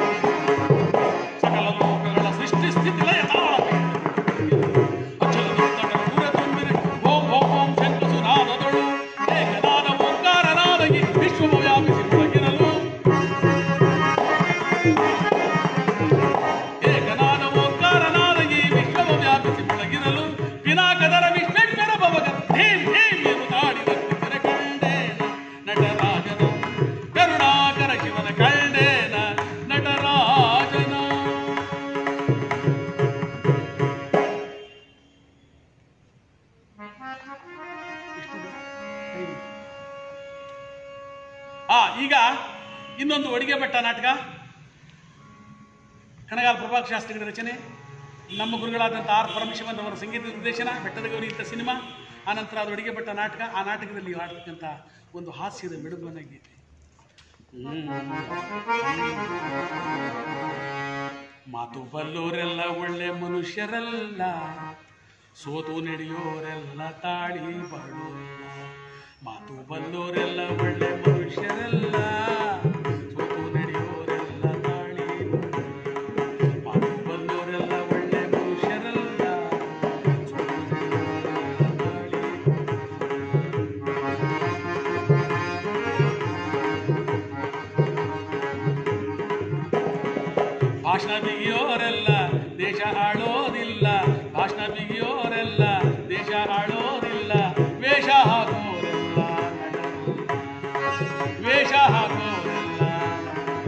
ಸಕಲ ಲೋಕಗಳ ಸೃಷ್ಟಿ ಸ್ಥಿತಿ ಲಯ ತಾಳಮೇಳಗಳು ಅಚಲ ದುರ್ಗಗಳ ನೂರ ತುಂಬಿರಿ ಓಂ ಓಂ ಓಂ ಶಂಕಸುನಾದದಳು ಏಕನಾದ ಓಂಕಾರನಾದಗಿ ವಿಶ್ವವು ವ್ಯಾಪಿಸಿ ಬೆಳಗಿರಲು ಏಕನಾದ ಓಂಕಾರನಾದಗಿ ವಿಶ್ವವು ವ್ಯಾಪಿಸಿ ಬೆಳಗಿರಲು ಪಿನಾಕದರ ವಿಶ್ವೇಶ್ವರ ಭವಗ ಧೀಂ ಧೀಂ ಎಂದು ತಾಡಿದ ಕಂಡೇನ ನಟರಾಜನ ಕರುಣಾಕರ ಶಿವನ ಕಂಡೇನ ನಟರಾಜನ ಇಷ್ಟಿದೆ. ಐದು. ಆ ಈಗ ಇನ್ನೊಂದು ಅಡಿಗೆ ಬೆಟ್ಟ ನಾಟಕ ಕಣಗಾಲ ಪ್ರಭಾಕ ಶಾಸ್ತ್ರಿಗಳ ರಚನೆ ನಮ್ಮ ಗುರುಗಳಾದಂಥ ಆರ್ ಪರಮಶಿವನ್ ಅವರ ಸಂಗೀತ ನಿರ್ದೇಶನ ಬೆಟ್ಟದ ಗೌರಿ ಅಂತ ಸಿನಿಮಾ ಆನಂತರ ಅದು ಅಡಿಗೆ ಬೆಟ್ಟ ನಾಟಕ ಆ ನಾಟಕದಲ್ಲಿ ಹಾಡ್ತಕ್ಕಂಥ ಒಂದು ಹಾಸ್ಯದ ಮೆಡುಗುವನ್ನ ಗೀತೆ ಮಾತು ಬಲ್ಲೋರೆಲ್ಲ ಒಳ್ಳೆ ಮನುಷ್ಯರಲ್ಲ ಸೋತು ನಡೆಯೋರೆಲ್ಲ ತಾಳಿ ಬಾಳೋಲ್ಲ ಮಾತು ಬಲ್ಲೋರೆಲ್ಲ ಒಳ್ಳೆ ಮನುಷ್ಯರಲ್ಲ ಸೋತು ನಡೆಯೋರೆಲ್ಲ ತಾಳಿ ಬಾಳೋಲ್ಲ. ಮಾತು ಬಲ್ಲೋರೆಲ್ಲ ಒಳ್ಳೆ ಮನುಷ್ಯರಲ್ಲ ಸೋತು ನಡೆಯೋರೆಲ್ಲ ತಾಳಿ ಭಾಷಣ ಬಿಗಿಯೋರೆಲ್ಲ ದೇಶ ಆಳೋದಿಲ್ಲ ಭಾಷಣ ಬಿಗಿಯೋರೆಲ್ಲ ದೇಶ ಆಳೋದಿಲ್ಲ ವೇಷ ಹಾಕೋರೆಲ್ಲ ನಡಲ್ಲ. ವೇಷ ಹಾಕೋರೆಲ್ಲ ನಡಲ್ಲ.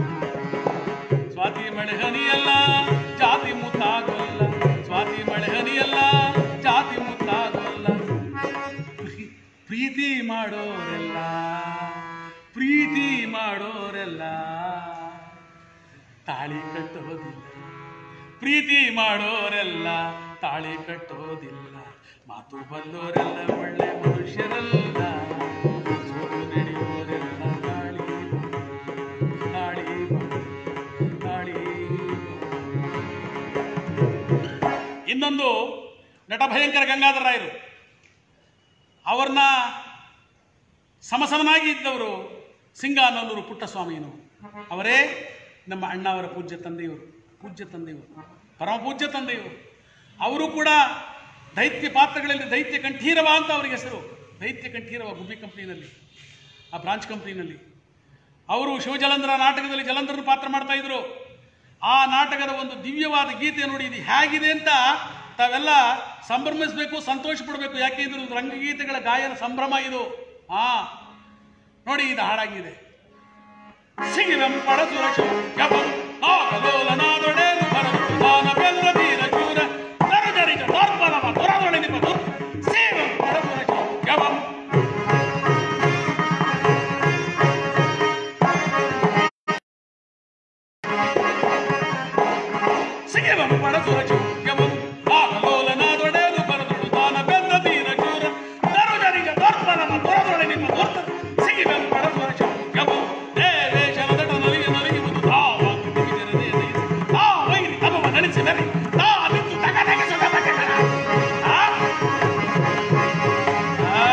ಪ್ರೀತಿ ಮಾಡೋರೆಲ್ಲ ಪ್ರೀತಿ ಮಾಡೋರೆಲ್ಲ ತಾಳಿ ಕಟ್ಟೋದಿಲ್ಲ ಪ್ರೀತಿ ಮಾಡೋರೆಲ್ಲ ತಾಳಿ ಕಟ್ಟೋದಿಲ್ಲ ಮಾತು ಬಲ್ಲೋರೆಲ್ಲ ಒಳ್ಳೆ ಮನುಷ್ಯರಲ್ಲ ಸೋತು ನಡೆಯೋರೆಲ್ಲ ತಾಳಿ ತಾಳಿ ತಾಳಿ ಇನ್ನೊಂದು ನಟ ಭಯಂಕರ ಗಂಗಾಧರ ರಾಯರು ಅವ್ರನ್ನ ಸಮಸಮನಾಗಿ ಇದ್ದವರು ಸಿಂಗಾನಲ್ಲೂರು ಪುಟ್ಟಸ್ವಾಮಿಯವರು ಅವರೇ ನಮ್ಮ ಅಣ್ಣವರ ಪೂಜ್ಯ ತಂದೆಯವರು ಪೂಜ್ಯ ತಂದೆಯವರು ಪರಮ ಪೂಜ್ಯ ತಂದೆಯವರು ಅವರು ಕೂಡ ದೈತ್ಯ ಪಾತ್ರಗಳಲ್ಲಿ ದೈತ್ಯ ಕಂಠೀರವ ಅಂತ ಅವರಿಗೆ ಹೆಸರು ದೈತ್ಯ ಕಂಠೀರವ ಗುಬ್ಬಿ ಕಂಪ್ನಿನಲ್ಲಿ ಆ ಬ್ರಾಂಚ್ ಕಂಪ್ನಿನಲ್ಲಿ ಅವರು ಶಿವಜಲಂಧರ ನಾಟಕದಲ್ಲಿ ಜಲಂಧರನ ಪಾತ್ರ ಮಾಡ್ತಾ ಇದ್ರು ಆ ನಾಟಕದ ಒಂದು ದಿವ್ಯವಾದ ಗೀತೆ ನೋಡಿ ಇದು ಹೇಗಿದೆ ಅಂತ ತಾವೆಲ್ಲ ಸಂಭ್ರಮಿಸಬೇಕು ಸಂತೋಷ ಪಡಬೇಕು ಯಾಕೆ ಇದು ರಂಗಗೀತೆಗಳ ಗಾಯನ ಸಂಭ್ರಮ ಇದು ಆ ನೋಡಿ ಇದು ಹಾಡಾಗಿದೆ ಸಿಗಿರಂ ಪಡಸುರ ಶೌಕ್ಯಪಂ ಆಗಲೋಲನಾದೊಡೆದು ಬರದು ದಾನ ಬೆಲ್ಲ ತೀರ ಚೂರ ತರುಜರಿಗ ದರ್ಪಣವ ದುರದೊಡೆನಿಪ ದುರ್ ಸೇವಂ ಪಡಸುರ ಶೌಕ್ಯಪಂ ಸಿಗಿರಂ ಪಡಸುರ ಶೌಕ್ಯಪಂ ಆಗಲೋಲನಾದೊಡೆದು ಬರದು ದಾನ ಬೆಲ್ಲ ತೀರ ಚೂರ ತರುಜರಿಗ ದರ್ಪಣವ ದುರದೊಡೆನಿಪ ದುರ್ ಸಿಗಿರಂ ಪಡಸುರ ಶೌಕ್ಯಪಂ ದೇವೇಶನ ದಟ ನಲಿಗೆ ನಲಿಯುವುದು ತಾವಾಗಿ ದಿವಿಜರದೆ ಎದೆಯಿಸಿ ತಾ ವೈರಿ ತಪವ ನಡೆಸಿ ನರಿ ತಾ ನಿಂತು ತಗ ತೆಗೆಸುವ ಬಗೆಗಳ. ಆ? ಆ?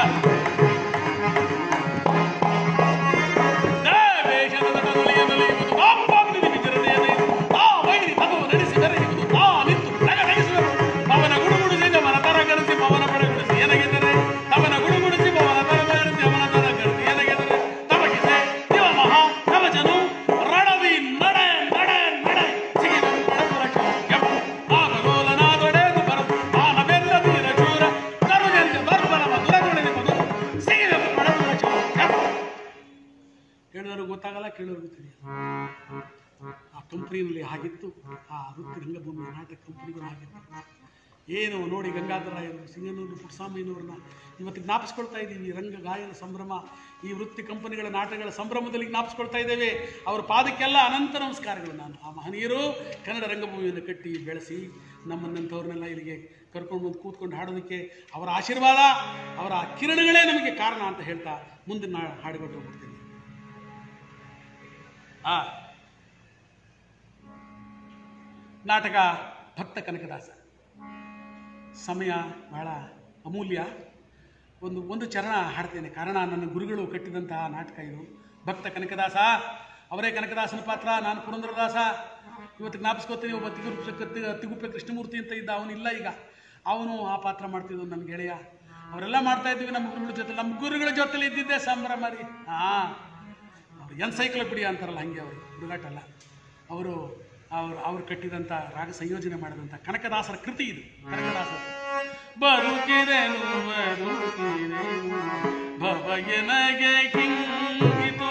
ದೇವೇಶನ ದಟ ನಲಿಗೆ ನಲಿಯುವುದು ತಾವಾಗಿ ದಿವಿಜರದೆ ಎದೆಯಿಸಿ ತಾ ವೈರಿ ತಪವ ನಡೆಸಿ ನರಿಯುವುದು ತಾ ನಿಂತು ತಗ ತೆಗೆಸುವ ಪವನ ಗುಡುಗುಡಿಸಿ ಅವನ ತರ ಕರೆಸಿ ಪವನ ಪಡೆಗುಡಿಸಿ ಏನಾಗಿದ್ದರೆ ಅವನ ಗುಡುಗುಡಿಸಿ ಪವನ ತರ ಕರೆಸಿ ಅವನ ತರ ಕರೆಸಿ ಏನಾಗಿದ್ದರೆ ತಮಗಿಸೆ ದಿವ ಮಹಾ ಕವಚನು ರಣವಿ ನಡೆ ನಡೆ ನಡೆ ಸಿಗಿದು ಪಡಸುರ ಶೌಕ್ಯಂ ಆಗಲೋಲನಾದೊಡೆದು ಬರದು ಆನ ಬೆಲ್ಲ ತೀರ ಚೂರ ಕರುಜಂಜ ದರ್ಪಣವ ದುರದುಳೆದು ಮಧು ಸಿಗಿದು ಪಡಸುರ ಶೌಕ್ಯಂ ಹೇಳಿದವರು ಗೊತ್ತಾಗಲ್ಲ ಕೇಳೋರ್ಗೂ ತಿಳಿಯಲ್ಲ ಆ ಕಂಪ್ನಿಯಲ್ಲಿ ಆಗಿತ್ತು ಆ ವೃತ್ತಿ ರಂಗಭೂಮಿ ನಾಟಕ ಕಂಪ್ನಿಗಳು ಆಗಿತ್ತು ಏನು ನೋಡಿ ಗಂಗಾಧರ ರಾಯರು ಸಿಂಗನೂರು ಪುಟ್ಟಸ್ವಾಮಿನವ್ರನ್ನ ಇವತ್ತು ಜ್ಞಾಪಿಸ್ಕೊಳ್ತಾ ಇದ್ದೀವಿ ರಂಗ ಗಾಯನ ಸಂಭ್ರಮ ಈ ವೃತ್ತಿ ಕಂಪನಿಗಳ ನಾಟಕಗಳ ಸಂಭ್ರಮದಲ್ಲಿ ಜ್ಞಾಪಿಸ್ಕೊಳ್ತಾ ಇದ್ದೇವೆ ಅವರ ಪಾದಕ್ಕೆಲ್ಲ ಅನಂತ ನಮಸ್ಕಾರಗಳು ನಾನು ಆ ಮಹನೀಯರು ಕನ್ನಡ ರಂಗಭೂಮಿಯನ್ನು ಕಟ್ಟಿ ಬೆಳೆಸಿ ನಮ್ಮನ್ನಂಥವ್ರನ್ನೆಲ್ಲ ಇಲ್ಲಿಗೆ ಕರ್ಕೊಂಡು ಬಂದು ಕೂತ್ಕೊಂಡು ಹಾಡೋದಕ್ಕೆ ಅವರ ಆಶೀರ್ವಾದ ಅವರ ಕಿರಣಗಳೇ ನಮಗೆ ಕಾರಣ ಅಂತ ಹೇಳ್ತಾ ಮುಂದಿನ ನಾ ಹಾಡುಗಳು ಹೋಗ್ಬಿಡ್ತೀನಿ ಆ ನಾಟಕ ಭಕ್ತ ಕನಕದಾಸ ಸಮಯ ಬಹಳ ಅಮೂಲ್ಯ ಒಂದು ಒಂದು ಚರಣ ಹಾಡ್ತೇನೆ ಕಾರಣ ನನ್ನ ಗುರುಗಳು ಕಟ್ಟಿದಂತಹ ನಾಟಕ ಇದು ಭಕ್ತ ಕನಕದಾಸ ಅವರೇ ಕನಕದಾಸನ ಪಾತ್ರ ನಾನು ಪುರಂದರದಾಸ ಇವತ್ತು ಜ್ಞಾಪಿಸ್ಕೋತೀನಿ ಒಬ್ಬ ತಿಗುರು ತಿಗುಪ್ಪೆ ಕೃಷ್ಣಮೂರ್ತಿ ಅಂತ ಇದ್ದ ಅವನಿಲ್ಲ ಈಗ ಅವನು ಆ ಪಾತ್ರ ಮಾಡ್ತಿದ್ದು ನನ್ನ ಗೆಳೆಯ ಅವರೆಲ್ಲ ಮಾಡ್ತಾ ಇದ್ವಿ ನಮ್ಮ ಗುರುಗಳ ಜೊತೆ ನಮ್ಮ ಗುರುಗಳ ಜೊತೆಲಿ ಇದ್ದಿದ್ದೆ ಸಂಭ್ರಮ ರೀ ಹಾಂ ಅವರು ಎನ್ಸೈಕ್ಲೋಪೀಡಿಯಾ ಅಂತಾರಲ್ಲ ಹಂಗೆ ಅವರು ಹುಡುಗಾಟಲ್ಲ ಅವರು ಅವರು ಅವ್ರು ಕಟ್ಟಿದಂಥ ರಾಗ ಸಂಯೋಜನೆ ಮಾಡಿದಂಥ ಕನಕದಾಸರ ಕೃತಿ ಇದು ಕನಕದಾಸರ ಬದುಕಿದೆನು ಬದುಕಿದೆನು ಭವಯನಗೆ ಕಿಂಗಿತೋ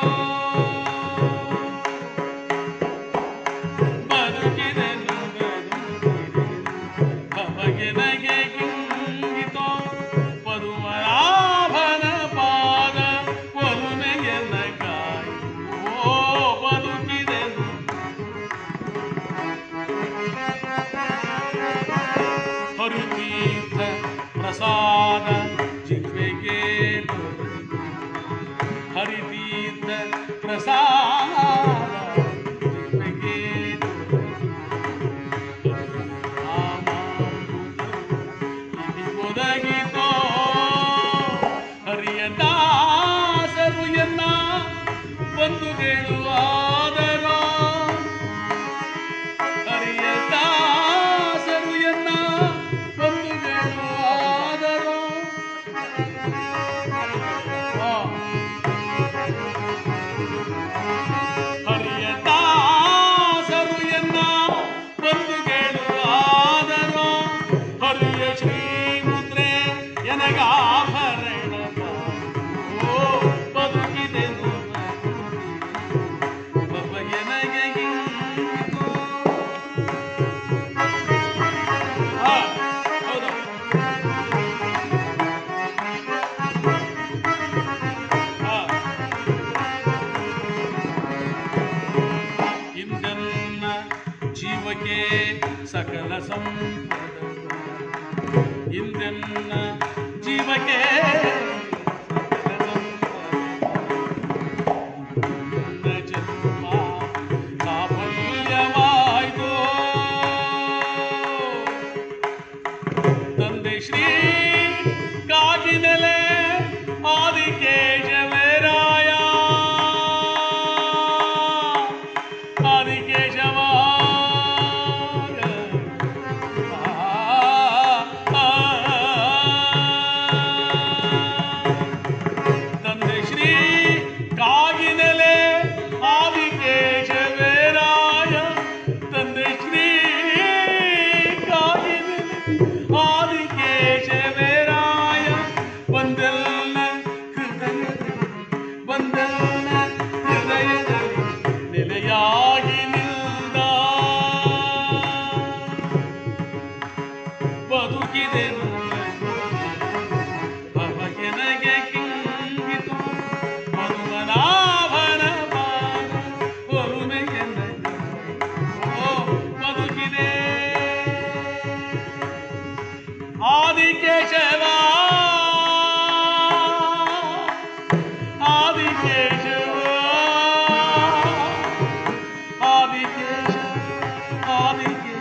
ಬದುಕಿದೆನು ಬದುಕಿದೆನು ಭವಯನಗೆ ಕಿಂಗಿತೋ ಪದುಮನಾಭನ ಪಾದ ಒಲುಮೆಯನ್ನ ಕಾಯಿ ಓ ಬದುಕಿದೆನು ಹರುತೀರ್ಥ ಪ್ರಸಾದ ಜಿಹ್ವೆಗೆ ಹರಿತೀರ್ಥ ಇಂದನ್ನ ಜೀವಕ್ಕೆ ಸಕಲ ಸಂಪದ ಇಂದನ್ನ ಜೀವಕ್ಕೆ ಸಕಲ ಸಂಪದ ಜನ್ಮ ಸಾಫಲ್ಯವಾಯ್ತು ತಂದೆ ಶ್ರೀ ಕಾಗಿನೆಲೆ ಆದಿಕೇಶವರಾಯ ಆದಿಕೇಶವ ತಂದೆ ಶ್ರೀ ಕಾಗಿನೆಲೆ ಆದಿಕೇಶವೇರಾಯ ತಂದೆ ಶ್ರೀ ಕಾಗಿನೆಲೆ ಆದಿಕೇಶವೇರಾಯ ಬಂದೆಲ್ಲ ಹೃದಯದಲ್ಲಿ ಬಂದೆಲ್ಲ ಹೃದಯದಲ್ಲಿ ನೆಲೆಯಾಗಿ ನಿಲ್ದ ಬದುಕಿದೆನು ಭವಗೆನಗೆ ಕಿಂಗಿತು ಮನುಮನಾಭನ ಬಾಣ ಒಲುಮೆಗೆನ್ನ ಓ ಬದುಕಿದೆ ಆದಿಕೇಶವ ಆದಿಕೇಶವ ಆದಿಕೇಶ ಆದಿಕೇಶ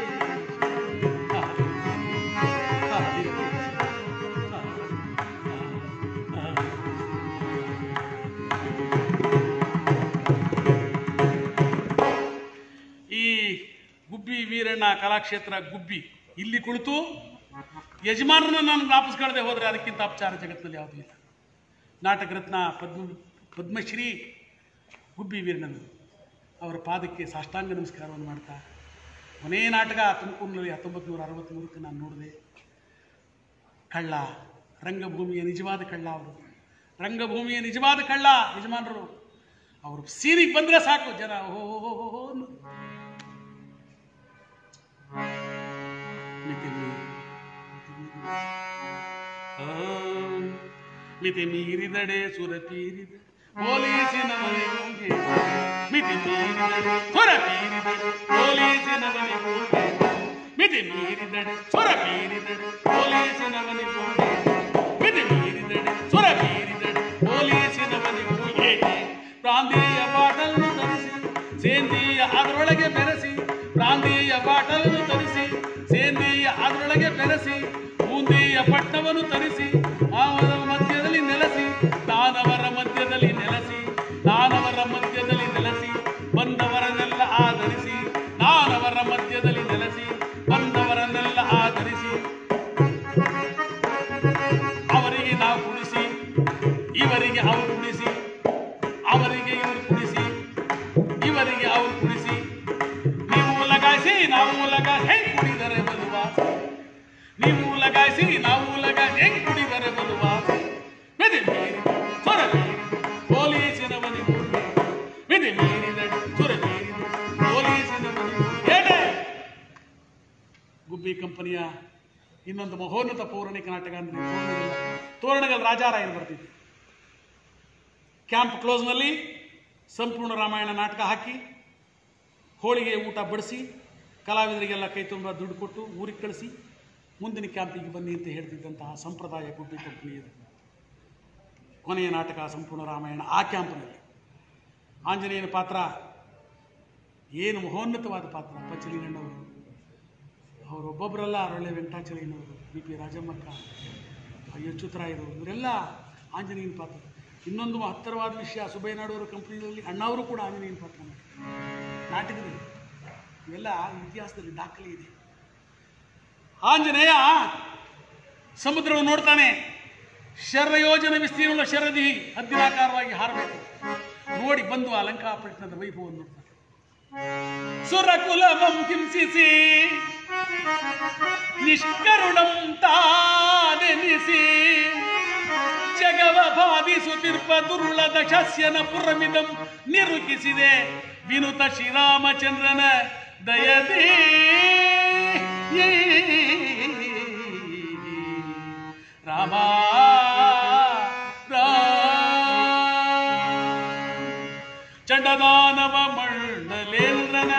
ಈ ಗುಬ್ಬಿ ವೀರಣ್ಣ ಕಲಾಕ್ಷೇತ್ರ ಗುಬ್ಬಿ ಇಲ್ಲಿ ಕುಳಿತು ಯಜಮಾನರನ್ನ ನಾನು ಜ್ಞಾಪಿಸ್ಕೊಳ್ಳದೆ ಹೋದರೆ ಅದಕ್ಕಿಂತ ಅಪಚಾರ ಜಗತ್ತಿನಲ್ಲಿ ಯಾವುದೂ ಇಲ್ಲ ನಾಟಕ ರತ್ನ ಪದ್ಮ ಪದ್ಮಶ್ರೀ ಗುಬ್ಬಿ ವೀರಣ್ಣನು ಅವರ ಪಾದಕ್ಕೆ ಸಾಷ್ಟಾಂಗ ನಮಸ್ಕಾರವನ್ನು ಮಾಡ್ತಾ ಕೊನೆಯ ನಾಟಕ ತುಮಕೂರಿನಲ್ಲಿ ಹತ್ತೊಂಬತ್ತು ನೂರ ಅರವತ್ತ್ಮೂರಕ್ಕೆ ನಾನು ನೋಡಿದೆ ಕಳ್ಳ ರಂಗಭೂಮಿಯ ನಿಜವಾದ ಕಳ್ಳ ಅವರು ರಂಗಭೂಮಿಯ ನಿಜವಾದ ಕಳ್ಳ ಯಜಮಾನರು ಅವರು ಸೀನಿಗೆ ಬಂದರೆ ಸಾಕು ಜನ ಓಹೋ ಹೋ ಹೋ ಹೋ ಅನ್ನೋದು. ಮಿತಿ ಮೀರಿ- ಆ, ಮಿತಿ ಮೀರಿದಡೆ ಸುರಪೀರಿದ ಪೊಲೀಸಿನ ಮನೆಗೆ ಮಿತಿ ಮೀರಿದಡೆ ಸುರಪೀರಿದಡೆ ಪೊಲೀಸಿನ ಮನೆಗೆ ಮಿತಿ ಮೀರಿದಡೆ ಸುರಪೀರಿದಡೆ ಪೊಲೀಸಿನ ಮನೆಗೆ ಮಿತಿ ಮೀರಿದಡೆ ಸುರಪೀರಿದಡೆ ಪೊಲೀಸಿನ ಮನೆಗೆ ಪ್ರಾಂತೀಯ ಬಾಟಲನ್ನು ತರಿಸಿ ಸೇಂದಿಯ ಅದರೊಳಗೆ ಬೆರೆಸಿ ಪ್ರಾಂತೀಯ ಬಾಟಲನ್ನು ತರಿಸಿ ಸೇಂದಿಯ ಅದರೊಳಗೆ ಬೆರೆಸಿ ಬೂಂದಿಯ ಪಟ್ಟವನ್ನು ತರಿಸಿ ಮಾವನ ಮಧ್ಯದಲ್ಲಿ ನೆಲೆಸಿ ದಾನವರ ಮಧ್ಯದಲ್ಲಿ ನೆಲೆಸಿ ದಾನವರ ಮಧ್ಯದಲ್ಲಿ ನೆಲೆಸಿ ಬಂದವರನ್ನೆಲ್ಲ ಆಧರಿಸಿ ದಾನವರ ಮಧ್ಯದಲ್ಲಿ ನೆಲೆಸಿ ಬಂದವರನ್ನೆಲ್ಲ ಆಧರಿಸಿ ಅವರಿಗೆ ನಾವು ಕುಡಿಸಿ ಇವರಿಗೆ ಅವರು ಕುಡಿಸಿ ಅವರಿಗೆ ಇವರು ಕುಡಿಸಿ ಇವರಿಗೆ ಅವರು ಕುಡಿಸಿ ನೀವು ಲಗಾಯಿಸಿ ನಾವು ಲಗ ಹೆಂಗ್ ಕುಡಿದರೆ ಬಲುವ ನೀವು ಲಗಾಯಿಸಿ ನಾವು ಲಗ ಹೆಂಗ್ ಕುಡಿದರೆ ಬಲುವ ಮಿತಿ ಮೀರಿ ಸುರ ಮೀರಿ ಪೊಲೀಸಿನ ಮನೆ ಮುಂದೆ ಮಿತಿ ಮೀರಿದ ಸುರ ಮೀರಿ ಪೊಲೀಸಿನ ಮನೆ ಮುಂದೆ ಏನೇ? ಗುಬ್ಬಿ ಕಂಪನಿಯ ಇನ್ನೊಂದು ಮಹೋನ್ನತ ಪೌರಾಣಿಕ ನಾಟಕ ಅಂದ್ರೆ ತೋರಣಗಲ್ ತೋರಣಗಲ್ ರಾಜಾರಾಯರು ಬರ್ತಿದ್ರು ಕ್ಯಾಂಪ್ ಕ್ಲೋಸ್ನಲ್ಲಿ ಸಂಪೂರ್ಣ ರಾಮಾಯಣ ನಾಟಕ ಹಾಕಿ ಹೋಳಿಗೆ ಊಟ ಬಡಿಸಿ ಕಲಾವಿದರಿಗೆಲ್ಲ ಕೈ ತುಂಬ ದುಡ್ಡು ಕೊಟ್ಟು ಊರಿಗೆ ಕಳಿಸಿ ಮುಂದಿನ ಕ್ಯಾಂಪಿಗೆ ಬನ್ನಿ ಅಂತ ಹೇಳ್ತಿದ್ದಂತಹ ಸಂಪ್ರದಾಯ ಗುಬ್ಬಿ ಕಂಪನಿಯದು ಕೊನೆಯ ನಾಟಕ ಸಂಪೂರ್ಣ ರಾಮಾಯಣ ಆ ಕ್ಯಾಂಪ್ನಲ್ಲಿ ಆಂಜನೇಯನ ಪಾತ್ರ ಏನು ಮಹೋನ್ನತವಾದ ಪಾತ್ರ ಪಚ್ಚಲಿಂಗಣ್ಣವರು ಅವರೊಬ್ಬೊಬ್ಬರಲ್ಲ ಅರೊಳ್ಳೆ ವೆಂಕಟಾಚಲಯ್ಯನವರು ಬಿ ಪಿ ರಾಜಮ್ಮಕ್ಕ ಅಚ್ಯುತರಾಯರು ಇವರೆಲ್ಲ ಆಂಜನೇಯನ ಪಾತ್ರ ಇನ್ನೊಂದು ಮಹತ್ತರವಾದ ವಿಷಯ ಸುಬ್ಬಯ್ಯನಾಡವರ ಕಂಪ್ನಿಯಲ್ಲಿ ಅಣ್ಣವರು ಕೂಡ ಆಂಜನೇಯನ ಪಾತ್ರ ಮಾಡಿದ್ರು ನಾಟಕದಲ್ಲಿ ಇವೆಲ್ಲ ಇತಿಹಾಸದಲ್ಲಿ ದಾಖಲೆ ಇದೆ ಆಂಜನೇಯ ಸಮುದ್ರವನ್ನು ನೋಡ್ತಾನೆ ಶರಯೋಜನ ವಿಸ್ತೀರ್ಣ ಶರದಿ ಹದ್ದಿನಾಕಾರವಾಗಿ ಹಾರಬೇಕು ನೋಡಿ ಬಂದು ಆ ಲಂಕಾಪಟ್ಟಣದ ವೈಭವವನ್ನು ನೋಡ್ತಾನೆ ಸುರಕುಲವಂ ಹಿಂಸಿಸಿ ನಿಷ್ಕರುಣಂ ತಾನೆನಿಸಿ ಜಗವ ಬಾಧಿಸುತ್ತಿರ್ಪ ದುರುಳದ ಶಸ್ಯನ ಪುರಮಿದಂ ನಿರುಕಿಸಿದೆ ವಿನುತ ಶ್ರೀರಾಮಚಂದ್ರನ ದಯದೇ ರಾಮ ರಾಮ ಚಂಡದಾನವ ಮಂಡಲೇಂದ್ರನ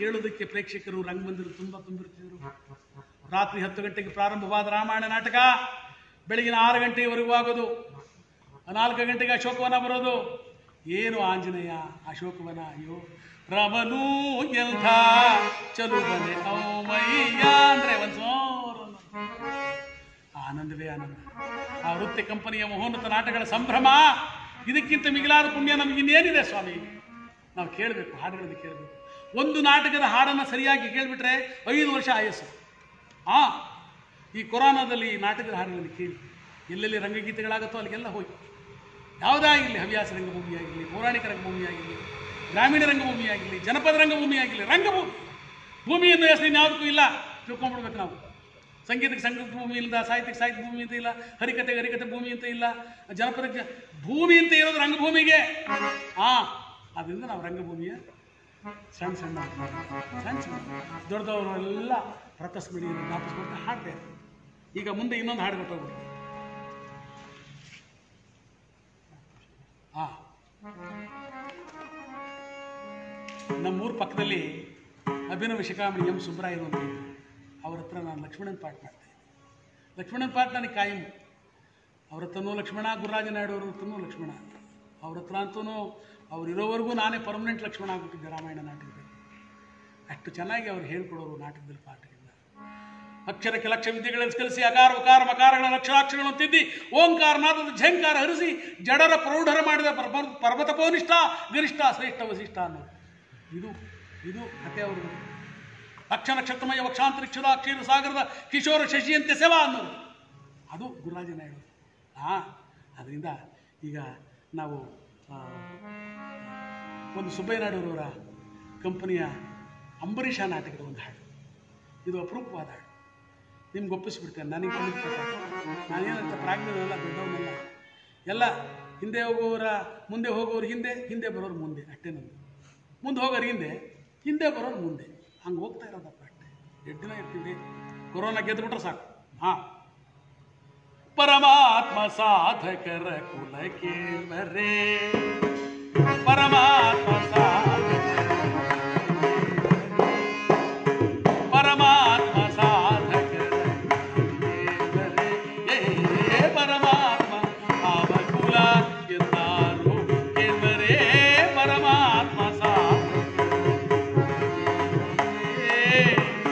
ಕೇಳೋದಕ್ಕೆ ಪ್ರೇಕ್ಷಕರು ರಂಗಮಂದಿರ ತುಂಬ ತುಂಬಿರ್ತಿದ್ರು ರಾತ್ರಿ ಹತ್ತು ಗಂಟೆಗೆ ಪ್ರಾರಂಭವಾದ ರಾಮಾಯಣ ನಾಟಕ ಬೆಳಗಿನ ಆರು ಗಂಟೆಯವರೆಗೂ ಆಗೋದು ನಾಲ್ಕು ಗಂಟೆಗೆ ಅಶೋಕವನ ಬರೋದು ಏನು ಆಂಜನೇಯ ಅಶೋಕವನ ಅಯ್ಯೋ ರಾಮನೂ ಎಂಥ ಚಲುವನೆ ಔಮಯ್ಯ ಅಂದ್ರೆ ಒಂದು ಸೋರ ಆನಂದವೇ ಆನಂದ ಆ ವೃತ್ತಿ ಕಂಪನಿಯ ಮಹೋನ್ನತ ನಾಟಕಗಳ ಸಂಭ್ರಮ ಇದಕ್ಕಿಂತ ಮಿಗಿಲಾದ ಪುಣ್ಯ ನಮ್ಗೆ ಇನ್ನೇನಿದೆ ಸ್ವಾಮಿ ನಾವು ಕೇಳಬೇಕು ಹಾಡುಗಳನ್ನು ಕೇಳಬೇಕು ಒಂದು ನಾಟಕದ ಹಾಡನ್ನು ಸರಿಯಾಗಿ ಕೇಳಿಬಿಟ್ರೆ ಐದು ವರ್ಷ ಆಯಸ್ಸು ಆ ಈ ಕೊರೋನಾದಲ್ಲಿ ಈ ನಾಟಕದ ಹಾಡುಗಳನ್ನು ಕೇಳಿ ಎಲ್ಲೆಲ್ಲಿ ರಂಗಗೀತೆಗಳಾಗುತ್ತೋ ಅಲ್ಲಿಗೆಲ್ಲ ಹೋಗಿ ಯಾವುದೇ ಆಗಿರಲಿ ಹವ್ಯಾಸ ರಂಗಭೂಮಿ ಆಗಿರಲಿ ಪೌರಾಣಿಕ ರಂಗಭೂಮಿ ಆಗಿರಲಿ ಗ್ರಾಮೀಣ ರಂಗಭೂಮಿ ಆಗಿರಲಿ ಜನಪದ ರಂಗಭೂಮಿ ಆಗಿರಲಿ ರಂಗಭೂಮಿ ಭೂಮಿಯನ್ನು ಹೆಸರು ಇನ್ಯಾವುದಕ್ಕೂ ಇಲ್ಲ ತಿಳ್ಕೊಂಡ್ಬಿಡ್ಬೇಕು ನಾವು ಸಂಗೀತಕ್ಕೆ ಸಂಗೀತ ಭೂಮಿ ಇಲ್ಲ ಸಾಹಿತ್ಯಕ್ಕೆ ಸಾಹಿತ್ಯ ಭೂಮಿ ಅಂತ ಇಲ್ಲ ಹರಿಕತೆಗೆ ಹರಿಕತೆ ಭೂಮಿ ಅಂತ ಇಲ್ಲ ಜನಪದಕ್ಕೆ ಭೂಮಿ ಅಂತ ಇರೋದು ರಂಗಭೂಮಿಗೆ ಆ ಅದರಿಂದ ನಾವು ರಂಗಭೂಮಿಯ ಸಣ್ಣ ಸಣ್ಣ ಸಣ್ಣ ಸಣ್ಣ ದೊಡ್ಡದವರೆಲ್ಲ ರಥಸ್ಮರಿಯನ್ನು ಜ್ಞಾಪಿಸ್ಕೊಂಡು ಹಾಡ್ತಾರೆ ಈಗ ಮುಂದೆ ಇನ್ನೊಂದು ಹಾಡು ಗೊತ್ತಾಗ್ಬಿಟ್ಟು ಆ ನಮ್ಮೂರ ಪಕ್ಕದಲ್ಲಿ ಅಭಿನವ ಶಿಖಾಮಣಿ ಎಂ ಸುಬ್ರಾಯರು ಅಂತ ಇದ್ರು ಅವ್ರ ಹತ್ರ ನಾನು ಲಕ್ಷ್ಮಣನ್ ಪಾಠ ಮಾಡ್ತಾ ಇದ್ದೆ ಲಕ್ಷ್ಮಣನ್ ಪಾಠ ನನಗೆ ಕಾಯಂ ಅವ್ರ ಹತ್ರನೂ ಲಕ್ಷ್ಮಣ ಗುರುರಾಜ ನಾಯ್ಡು ಅವ್ರ ಹತ್ರನೂ ಲಕ್ಷ್ಮಣ ಅವ್ರ ಹತ್ರ ಅಂತೂ ಅವ್ರು ಇರೋವರೆಗೂ ನಾನೇ ಪರ್ಮನೆಂಟ್ ಲಕ್ಷ್ಮಣ ಆಗ್ಬಿಟ್ಟಿದ್ದೆ ರಾಮಾಯಣ ನಾಟಕದಲ್ಲಿ ಅಷ್ಟು ಚೆನ್ನಾಗಿ ಅವ್ರು ಹೇಳ್ಕೊಡೋರು ನಾಟಕದಲ್ಲಿ ಪಾಠಗಳನ್ನ ಅಕ್ಷರಕ್ಕೆ ಲಕ್ಷ ವಿದ್ಯೆಗಳನ್ನು ಕಲಿಸಿ ಅಕಾರ ಉಕಾರ ಮಕಾರಗಳ ಲಕ್ಷಾಕ್ಷರಗಳನ್ನು ತಿದ್ದಿ ಓಂಕಾರನಾಥದ ಝಂಕಾರ ಹರಿಸಿ ಜಡರ ಪ್ರೌಢರ ಮಾಡಿದ ಪರ್ವ ಪರ್ವತ ಪೌನಿಷ್ಠ ಗರಿಷ್ಠ ಶ್ರೇಷ್ಠ ವಸಿಷ್ಠ ಅನ್ನೋದು ಇದು ಇದು ಕಥೆ ಅವರು ಲಕ್ಷ ನಕ್ಷತ್ರಮಯ ವಕ್ಷಾಂತರಿಕ್ಷದ ಕ್ಷೀರ ಸಾಗರದ ಕಿಶೋರ ಶಶಿಯಂತೆ ಸೇವಾ ಅನ್ನೋದು ಅದು ಗುರುರಾಜ ನಾಯ್ಡು ಹಾಂ ಅದರಿಂದ ಈಗ ನಾವು ಆ, ಒಂದು ಸುಬ್ಬಯ್ಯ ನಾಯ್ಡುರವರ ಕಂಪನಿಯ ಅಂಬರೀಷ ನಾಟಕದ ಒಂದು ಹಾಡು ಇದು ಅಪರೂಪವಾದ ಹಾಡು ನಿಮ್ಗೆ ಒಪ್ಪಿಸ್ಬಿಡ್ತೇನೆ ನನಗೆ ತಿಳಿದ ಪ್ರಕಾರ ನಾನೇನಂತ ಪ್ರಾಜ್ಞನಲ್ಲ ದೊಡ್ಡವನಲ್ಲ ಎಲ್ಲ ಹಿಂದೆ ಹೋಗೋರ ಮುಂದೆ ಹೋಗೋರು ಹಿಂದೆ ಹಿಂದೆ ಬರೋರು ಮುಂದೆ ಅಷ್ಟೇ ನಮ್ದು ಮುಂದೆ ಹೋಗೋರು ಹಿಂದೆ ಹಿಂದೆ ಬರೋರು ಮುಂದೆ ಹಂಗೆ ಹೋಗ್ತಾ ಇರೋದಪ್ಪ ಅಷ್ಟೇ ಎಷ್ಟು ದಿನ ಇರ್ತೀವಿ ಕೊರೋನಾ ಗೆದ್ದುಬಿಟ್ರೆ ಸಾಕು ಹಾಂ ಪರಮಾತ್ಮ ಸಾಧಕರ ಕುಲಕ್ಕೆ ಬರೇ ಪರಮಾತ್ಮ ಸಾಧಕರ ಪರಮಾತ್ಮ ಸಾಧಕರ ದೇವರೇ, ಏ ಪರಮಾತ್ಮ ಅವಕುಲ ಎಂದಾರು ಕೇಂದ್ರೇ ಪರಮಾತ್ಮ ಸಾಧಕರೇ.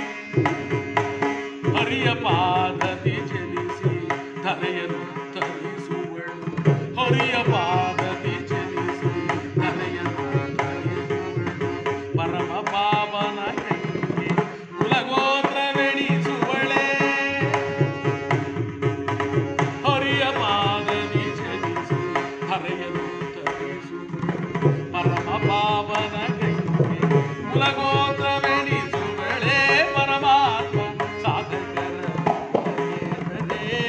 ಹರಿಯ ಪಾದದಿ ಜನಿಸಿ ಧರೆಯನ್ನು ತರಿಸುವಳು ಹರಿಯ ಪಾದದಿ ಜನಿಸಿ ಧರೆಯನ್ನು ತರಿಸುವಳು ಪರಮ ಪಾವನ ಕೈಗೆ ಕುಲಗೋತ್ರವೆಣಿಸುವಳೆ ಹರಿಯ ಪಾದದಿ ಜನಿಸಿ ಧರೆಯನ್ನು ತರಿಸುವಳು ಪರಮ ಪಾವನ ಕೈಗೆ ಕುಲಗೋತ್ರವೆಣಿಸುವಳೆ ಪರಮಾತ್ಮ ಸಾಧಕರ ದೇವರೇ.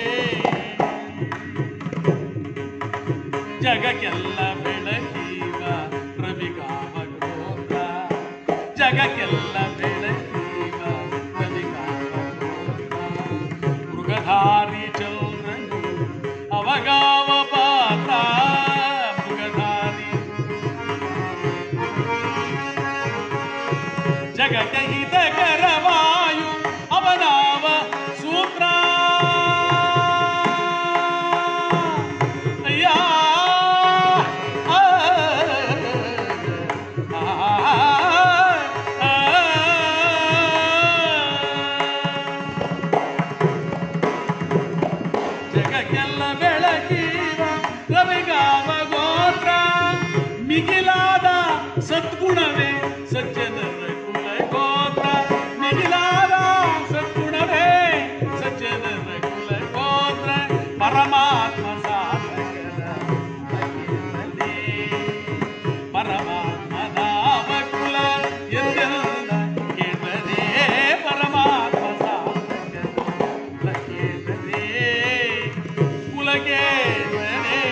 ಜಗಕ್ಕೆಲ್ಲ ಬೆಳಕೀವ ರವಿಗಾವ ಗೋತ್ರ ಜಗಕ್ಕೆಲ್ಲ ಬೆಳಕೀವ ರವಿಗಾವ ಗೋತ್ರ ಮೃಗಧಾರಿ ಚಂದ್ರನು ಅವಗಾವ ಪಾತ್ರ ಮೃಗಧಾರಿ ಜಗಕ್ಕೆ ಹಿತಕರವಾಯು ಅವನಾವ ಸೂತ್ರ ಅಯ್ಯ ಆ, ಆ, ಆ, ಜಗಕ್ಕೆಲ್ಲ ಬೆಳಕೀವ ರವಿಗಾವ ಗೋತ್ರ ಮಿಗಿಲಾದ ಸದ್ಗುಣವೇ ಸಜ್ಜನರ ಕುಲ ಗೋತ್ರ ಮಿಗಿಲಾದ ಸದ್ಗುಣವೇ ಸಜ್ಜನರ ಕುಲ ಗೋತ್ರ ಪರಮಾತ್ಮ ಸಾಧಕರ ಕುಲಕೇತನೇ. ಪರಮಾತ್ಮ ನಾಮ ಕುಲ ಎಂದೆಲ್ಲ ಕೇಳದೆ ಪರಮಾತ್ಮ ಸಾಧಕರ ಕುಲಕೇತನೇ. ಕುಲಕೇತನೇ.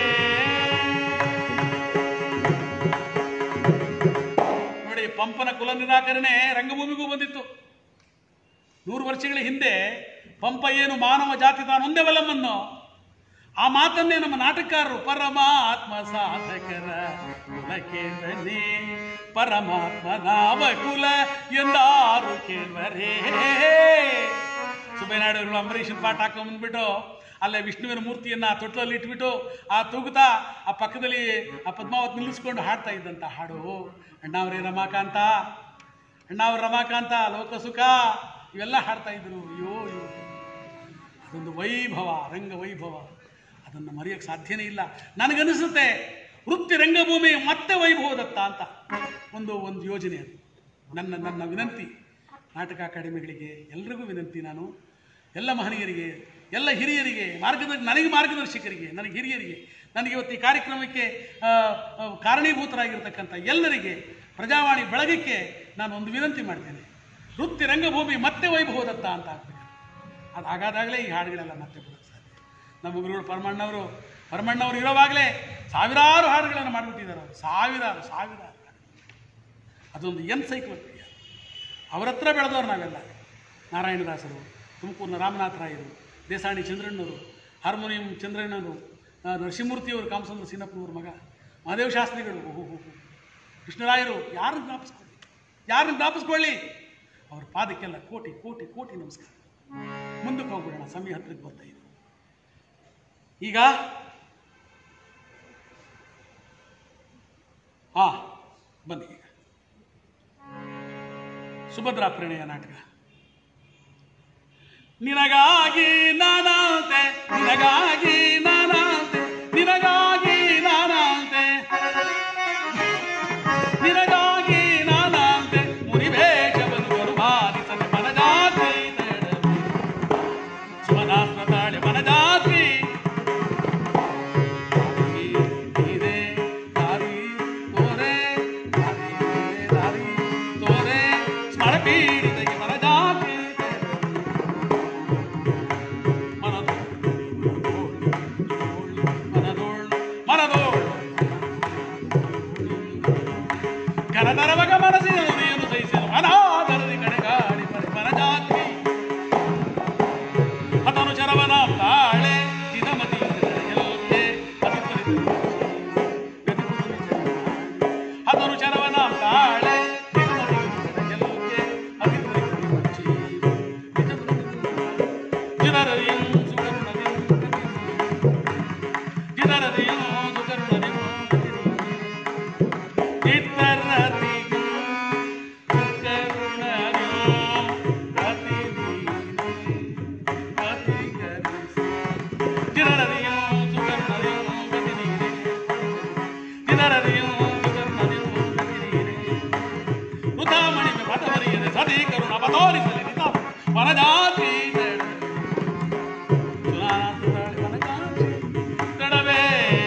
ನೋಡಿ ಪಂಪನ ಕುಲ ನಿರಾಕರಣೆ ರಂಗಭೂಮಿಗೂ ಬಂದಿತ್ತು ನೂರು ವರ್ಷಗಳ ಹಿಂದೆ ಪಂಪ ಏನು ಮಾನವ ಜಾತಿ ತಾನು ಒಂದೇ ಬಲ್ಲಮ್ಮನ್ನು ಆ ಮಾತನ್ನೇ ನಮ್ಮ ನಾಟಕಕಾರರು ಪರಮಾತ್ಮ ಸಾಧಕರ ಕುಲಕೇಂದ್ರನೇ ಪರಮಾತ್ಮ ನಾವ ಕುಲ ಎಂದಾರು ಕೇಳ್ವರೇ ಸುಬ್ಬಯ್ಯನಾಯ್ಡು ಅಂಬರೀಷನ್ ಪಾಠ ಹಾಕೊಂಡ್ಬಂದ್ಬಿಟ್ಟು ಅಲ್ಲೇ ವಿಷ್ಣುವಿನ ಮೂರ್ತಿಯನ್ನ ತೊಟ್ಲಲ್ಲಿ ಇಟ್ಬಿಟ್ಟು ಆ ತೂಗುತ್ತಾ ಆ ಪಕ್ಕದಲ್ಲಿ ಆ ಪದ್ಮಾವತ್ ನಿಲ್ಲಿಸ್ಕೊಂಡು ಹಾಡ್ತಾ ಇದ್ದಂತ ಹಾಡು ಅಣ್ಣಾವ್ರೇ ರಮಾಕಾಂತ ಅಣ್ಣಾವ್ರ ರಮಾಕಾಂತ ಲೋಕಸುಖ ಇವೆಲ್ಲ ಹಾಡ್ತಾ ಇದ್ರು ಅಯ್ಯೋ ಅಯ್ಯೋ ಅದೊಂದು ವೈಭವ ರಂಗ ವೈಭವ ಅದನ್ನು ಮರೆಯೋಕ್ಕೆ ಸಾಧ್ಯನೇ ಇಲ್ಲ ನನಗನ್ನಿಸುತ್ತೆ ವೃತ್ತಿ ರಂಗಭೂಮಿ ಮತ್ತೆ ವೈಭವದತ್ತ ಅಂತ ಒಂದು ಒಂದು ಯೋಜನೆ ಅದು ನನ್ನ ನನ್ನ ವಿನಂತಿ ನಾಟಕ ಅಕಾಡೆಮಿಗಳಿಗೆ ಎಲ್ರಿಗೂ ವಿನಂತಿ ನಾನು ಎಲ್ಲ ಮಹನೀಯರಿಗೆ ಎಲ್ಲ ಹಿರಿಯರಿಗೆ ಮಾರ್ಗದ ನನಗೆ ಮಾರ್ಗದರ್ಶಕರಿಗೆ ನನಗೆ ಹಿರಿಯರಿಗೆ ನನಗೆ ಇವತ್ತು ಈ ಕಾರ್ಯಕ್ರಮಕ್ಕೆ ಆ, ಆ, ಕಾರಣೀಭೂತರಾಗಿರ್ತಕ್ಕಂಥ ಎಲ್ಲರಿಗೆ ಪ್ರಜಾವಾಣಿ ಬೆಳಗಕ್ಕೆ ನಾನು ಒಂದು ವಿನಂತಿ ಮಾಡ್ತೇನೆ ವೃತ್ತಿ ರಂಗಭೂಮಿ ಮತ್ತೆ ವೈಭವದತ್ತ ಅಂತ ಆಗ್ಬೇಕು ಅದು ಹಾಗಾದಾಗಲೇ ಈ ಹಾಡುಗಳೆಲ್ಲ ಮತ್ತೆ ಬರೋಕ್ಕೆ ಸಾಧ್ಯ ನಮ್ಮ ಗುರುಗಳು ಪರಮಣ್ಣವರು ಪರಮಣ್ಣವರು ಇರೋವಾಗಲೇ ಸಾವಿರಾರು ಹಾಡುಗಳನ್ನು ಮಾಡಿಬಿಟ್ಟಿದ್ದಾರೆ ಅವರು ಸಾವಿರಾರು ಸಾವಿರಾರು ಅದೊಂದು ಎನ್ಸೈಕ್ಲೋಪೀಡಿಯಾ ಅವರ ಹತ್ರ ಬೆಳೆದವರು ನಾವೆಲ್ಲ ನಾರಾಯಣದಾಸರು ತುಮಕೂರಿನ ರಾಮನಾಥ ರಾಯರು ದೇಸಾಣಿ ಚಂದ್ರಣ್ಣವರು ಹಾರ್ಮೋನಿಯಂ ಚಂದ್ರಣ್ಣವರು ಆ, ನರಸಿಂಹಮೂರ್ತಿಯವರು ಕಾಮಸಂದ್ರ ಸಿನ್ನಪ್ಪನವ್ರ ಮಗ ಮಹಾದೇವ ಶಾಸ್ತ್ರಿಗಳು ಓಹೋ ಹೋ ಹೋ. ಕೃಷ್ಣರಾಯರು ಯಾರನ್ನು ಜ್ಞಾಪಿಸ್ಕೊಳ್ಳಿ ಯಾರನ್ನು ಜ್ಞಾಪಿಸ್ಕೊಳ್ಳಿ ಅವ್ರ ಪಾದಕ್ಕೆಲ್ಲ ಕೋಟಿ ಕೋಟಿ ಕೋಟಿ ನಮಸ್ಕಾರ ಮುಂದಕ್ಕೆ ಹೋಗ್ಬಿಡೋಣ ಸಮಯ ಹತ್ರಕ್ಕೆ ಬರ್ತಾ ಇದೆ ಈಗ ಹಾ ಬನ್ನಿ ಈಗ ಸುಭದ್ರಾ ಪ್ರಣಯ ನಾಟಕ ನಿನಗಾಗಿ ನಾನಾಂತೆ ನಿನಗಾಗಿ ನಾನಾಂತೆ ನಿನಗಾಗಿ ನಾನಾಂತೆ ನಿನಗಾಗಿ ನಾನಾಂತೆ ಮುನಿವೇಷವನ್ನು ಬರುಮಾನಿಸದೆ ಮನಜಾತಿ ಸುಮನಾಸ್ತ್ರ ತಾಳೆ ಮನಜಾತಿ ನೀನೇ ದಾರಿ ತೋರೆ ದಾರಿ ದಾರಿ ತೋರೆ ಸ್ಮರ ಪೀಡಿತಗೆ ಮನಜಾತಿ ಮನದೋಳ್ ಮನದೋಳ್ ಕರದರವಗ ಮನಸ್ಸಿನ ನುಡಿಯನ್ನು ಸಹಿಸಲು ಅನಾದರದಿ ಕಡೆಗಾಡಿ ಪರಿ ಮನಜಾತಿ ಹತನು ಚರವನ ತಾಳೆ ಚಿದಮತಿ ಎಲ್ಲೆ ಹತನು ಚರವನ ತಾಳೆ ಚಿದಮತಿ ಎಲ್ಲೆ ಅತಿ ಜಿನರದಿಯಂ ಸುಕರುಣದಿಂ ಜಿನರದಿಯಂ ಸುಕರುಣದಿಂ ಚಿತ್ತರದಿಯಂ ಸುಕರುಣದಿಂ ಪ್ರತಿದೀನೆ ಪ್ರತಿಗರಿಸಿ ಜಿನರದಿಯಂ ಸುಕರುಣದಿಂ ಪ್ರತಿದೀನೆ ಜಿನರದಿಯಂ ಸುಕರುಣದಿಂ ಪ್ರತಿದೀನೆ ಋತಾಮಣಿ ಪದವರಿಯದೆ ಸದಿ ಕರುಣ ಪತೋರಿಸಲಿ ನಿತ ವನಜಾತಿ ತಡವೇ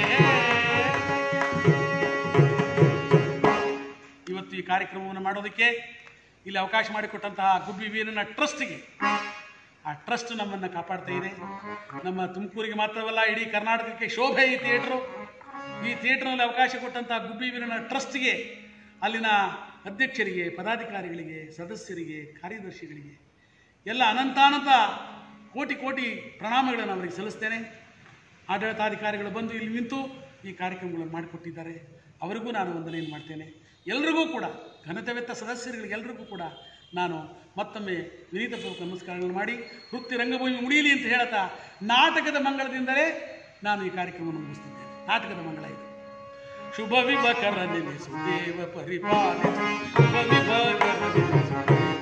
ಇವತ್ತು ಈ ಕಾರ್ಯಕ್ರಮವನ್ನು ಮಾಡೋದಕ್ಕೆ ಇಲ್ಲಿ ಅವಕಾಶ ಮಾಡಿಕೊಟ್ಟಂತಹ ಗುಬ್ಬಿ ವೀರನ ಟ್ರಸ್ಟ್ಗೆ ಆ ಟ್ರಸ್ಟ್ ನಮ್ಮನ್ನು ಕಾಪಾಡ್ತಾ ಇದೆ ನಮ್ಮ ತುಮಕೂರಿಗೆ ಮಾತ್ರವಲ್ಲ ಇಡೀ ಕರ್ನಾಟಕಕ್ಕೆ ಶೋಭೆ ಈ ಥಿಯೇಟ್ರು ಈ ಥಿಯೇಟ್ರ್ನಲ್ಲಿ ಅವಕಾಶ ಕೊಟ್ಟಂತಹ ಗುಬ್ಬಿ ವೀರನ ಟ್ರಸ್ಟ್ಗೆ ಅಲ್ಲಿನ ಅಧ್ಯಕ್ಷರಿಗೆ ಪದಾಧಿಕಾರಿಗಳಿಗೆ ಸದಸ್ಯರಿಗೆ ಕಾರ್ಯದರ್ಶಿಗಳಿಗೆ ಎಲ್ಲ ಅನಂತಾನಂತ ಕೋಟಿ ಕೋಟಿ ಪ್ರಣಾಮಗಳನ್ನು ಅವರಿಗೆ ಸಲ್ಲಿಸ್ತೇನೆ ಆಡಳಿತಾಧಿಕಾರಿಗಳು ಬಂದು ಇಲ್ಲಿ ನಿಂತು ಈ ಕಾರ್ಯಕ್ರಮಗಳನ್ನು ಮಾಡಿಕೊಟ್ಟಿದ್ದಾರೆ ಅವರಿಗೂ ನಾನು ವಂದನೆಯನ್ನು ಮಾಡ್ತೇನೆ ಎಲ್ರಿಗೂ ಕೂಡ ಘನತೆವೆತ್ತ ಸದಸ್ಯರುಗಳಿಗೆ ಎಲ್ರಿಗೂ ಕೂಡ ನಾನು ಮತ್ತೊಮ್ಮೆ ವಿನೀತಪೂರ್ವಕ ನಮಸ್ಕಾರಗಳನ್ನು ಮಾಡಿ ವೃತ್ತಿ ರಂಗಭೂಮಿ ಮುಡಿಯಲಿ ಅಂತ ಹೇಳ್ತಾ ನಾಟಕದ ಮಂಗಳದಿಂದಲೇ ನಾನು ಈ ಕಾರ್ಯಕ್ರಮವನ್ನು ಮುಗಿಸ್ತಿದ್ದೇನೆ ನಾಟಕದ ಮಂಗಳ ಇದು ಶುಭ ವಿಭಕರ ನೆನೆಸು ದೇವ ಪರಿಪಾಲಿಸು ಶುಭ ವಿಭಕರ ನೆನೆಸು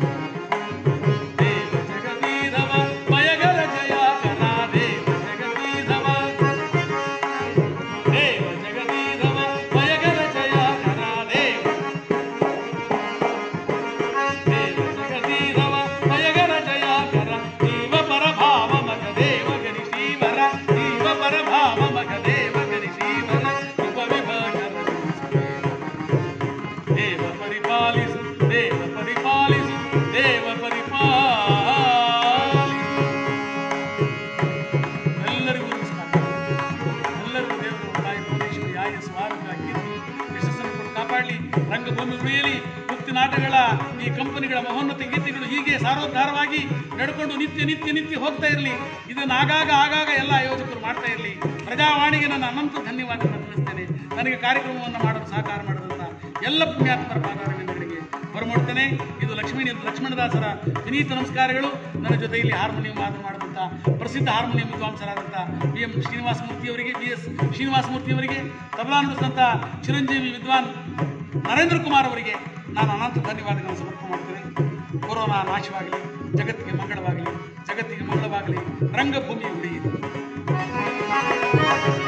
ದೇವ ಜಗದೀಧವ ಮಯಗರ ಜಯಾಕರ ದೇವ ಜಗದೀಧವ ದೇವ ಜಗದೀಧವ ಮಯಗರ ಜಯಾಕರ ದೇವ ದೇವ ಜಗದೀಧವ ಮಯಗರ ಜಯಾಕರ ಜೀವ ಪರಭಾವ ಮಗ ದೇವ ಗರಿ ಶ್ರೀವರ ಜೀವ ಪರಭಾವ ಮಗ ದೇವ ಗರಿ ಶ್ರೀವರ ಶುಭ ವಿಭಕರ ದೇವ ಪರಿಪಾಲಿಸು ದೇವ ಪರಿಪಾಲಿಸು ದೇವ ಪರಿಪಾಲಿಸು ಎಲ್ಲರಿಗೂ ನಮಸ್ಕಾರ ಎಲ್ಲರಿಗೂ ದೇವರು ತಾಯಿ ಭುವನೇಶ್ವರಿ ಆಯಸ್ಸು ಆರೋಗ್ಯ ಕೀರ್ತಿ ಯಶಸ್ಸನ್ನು ಕೊಟ್ಟು ಕಾಪಾಡಲಿ ರಂಗಭೂಮಿ ಉಳಿಯಲಿ ವೃತ್ತಿ ನಾಟಗಳ ಈ ಕಂಪನಿಗಳ ಮಹೋನ್ನತ ಗೀತೆಗಳು ಹೀಗೆ ಸಾರೋದ್ಧಾರವಾಗಿ ನಡ್ಕೊಂಡು ನಿತ್ಯ ನಿತ್ಯ ನಿತ್ಯ ಹೋಗ್ತಾ ಇರಲಿ ಇದನ್ನು ಆಗಾಗ ಆಗಾಗ ಎಲ್ಲ ಆಯೋಜಕರು ಮಾಡ್ತಾ ಇರಲಿ ಪ್ರಜಾವಾಣಿಗೆ ನನ್ನ ಅನಂತ ಧನ್ಯವಾದಗಳನ್ನು ತಿಳಿಸ್ತೇನೆ ನನಗೆ ಕಾರ್ಯಕ್ರಮವನ್ನು ಮಾಡಲು ಸಹಕಾರ ಮಾಡಿದಂಥ ಎಲ್ಲ ಪುಣ್ಯಾತ್ಮರ ಪಾದಾರವಿಂದಗಳಿಗೆ ಬರಮಾಡ್ತೇನೆ ಇದು ಲಕ್ಷ್ಮೀ ಲಕ್ಷ್ಮಣದಾಸರ ವಿನೀತ ನಮಸ್ಕಾರಗಳು ನನ್ನ ಜೊತೆ ಇಲ್ಲಿ ಹಾರ್ಮೋನಿಯಂ ವಾದನ ಮಾಡಿದಂಥ ಪ್ರಸಿದ್ಧ ಹಾರ್ಮೋನಿಯಂ ವಿದ್ವಾಂಸರಾದಂಥ ಬಿ ಎಂ ಶ್ರೀನಿವಾಸ ಮೂರ್ತಿಯವರಿಗೆ ಬಿ ಎಸ್ ಶ್ರೀನಿವಾಸ ಮೂರ್ತಿಯವರಿಗೆ ತಬಲಾ ನುಡಿಸಿದಂಥ ಚಿರಂಜೀವಿ ವಿದ್ವಾನ್ ನರೇಂದ್ರ ಕುಮಾರ್ ಅವರಿಗೆ ನಾನು ಅನಂತ ಧನ್ಯವಾದಗಳನ್ನು ಸಮರ್ಪಣೆ ಮಾಡ್ತೇನೆ ಕೊರೋನಾ ನಾಶವಾಗಲಿ ಜಗತ್ತಿಗೆ ಮಂಗಳವಾಗಲಿ ಜಗತ್ತಿಗೆ ಮಂಗಳವಾಗಲಿ ರಂಗಭೂಮಿ ಉಳಿಯಿತು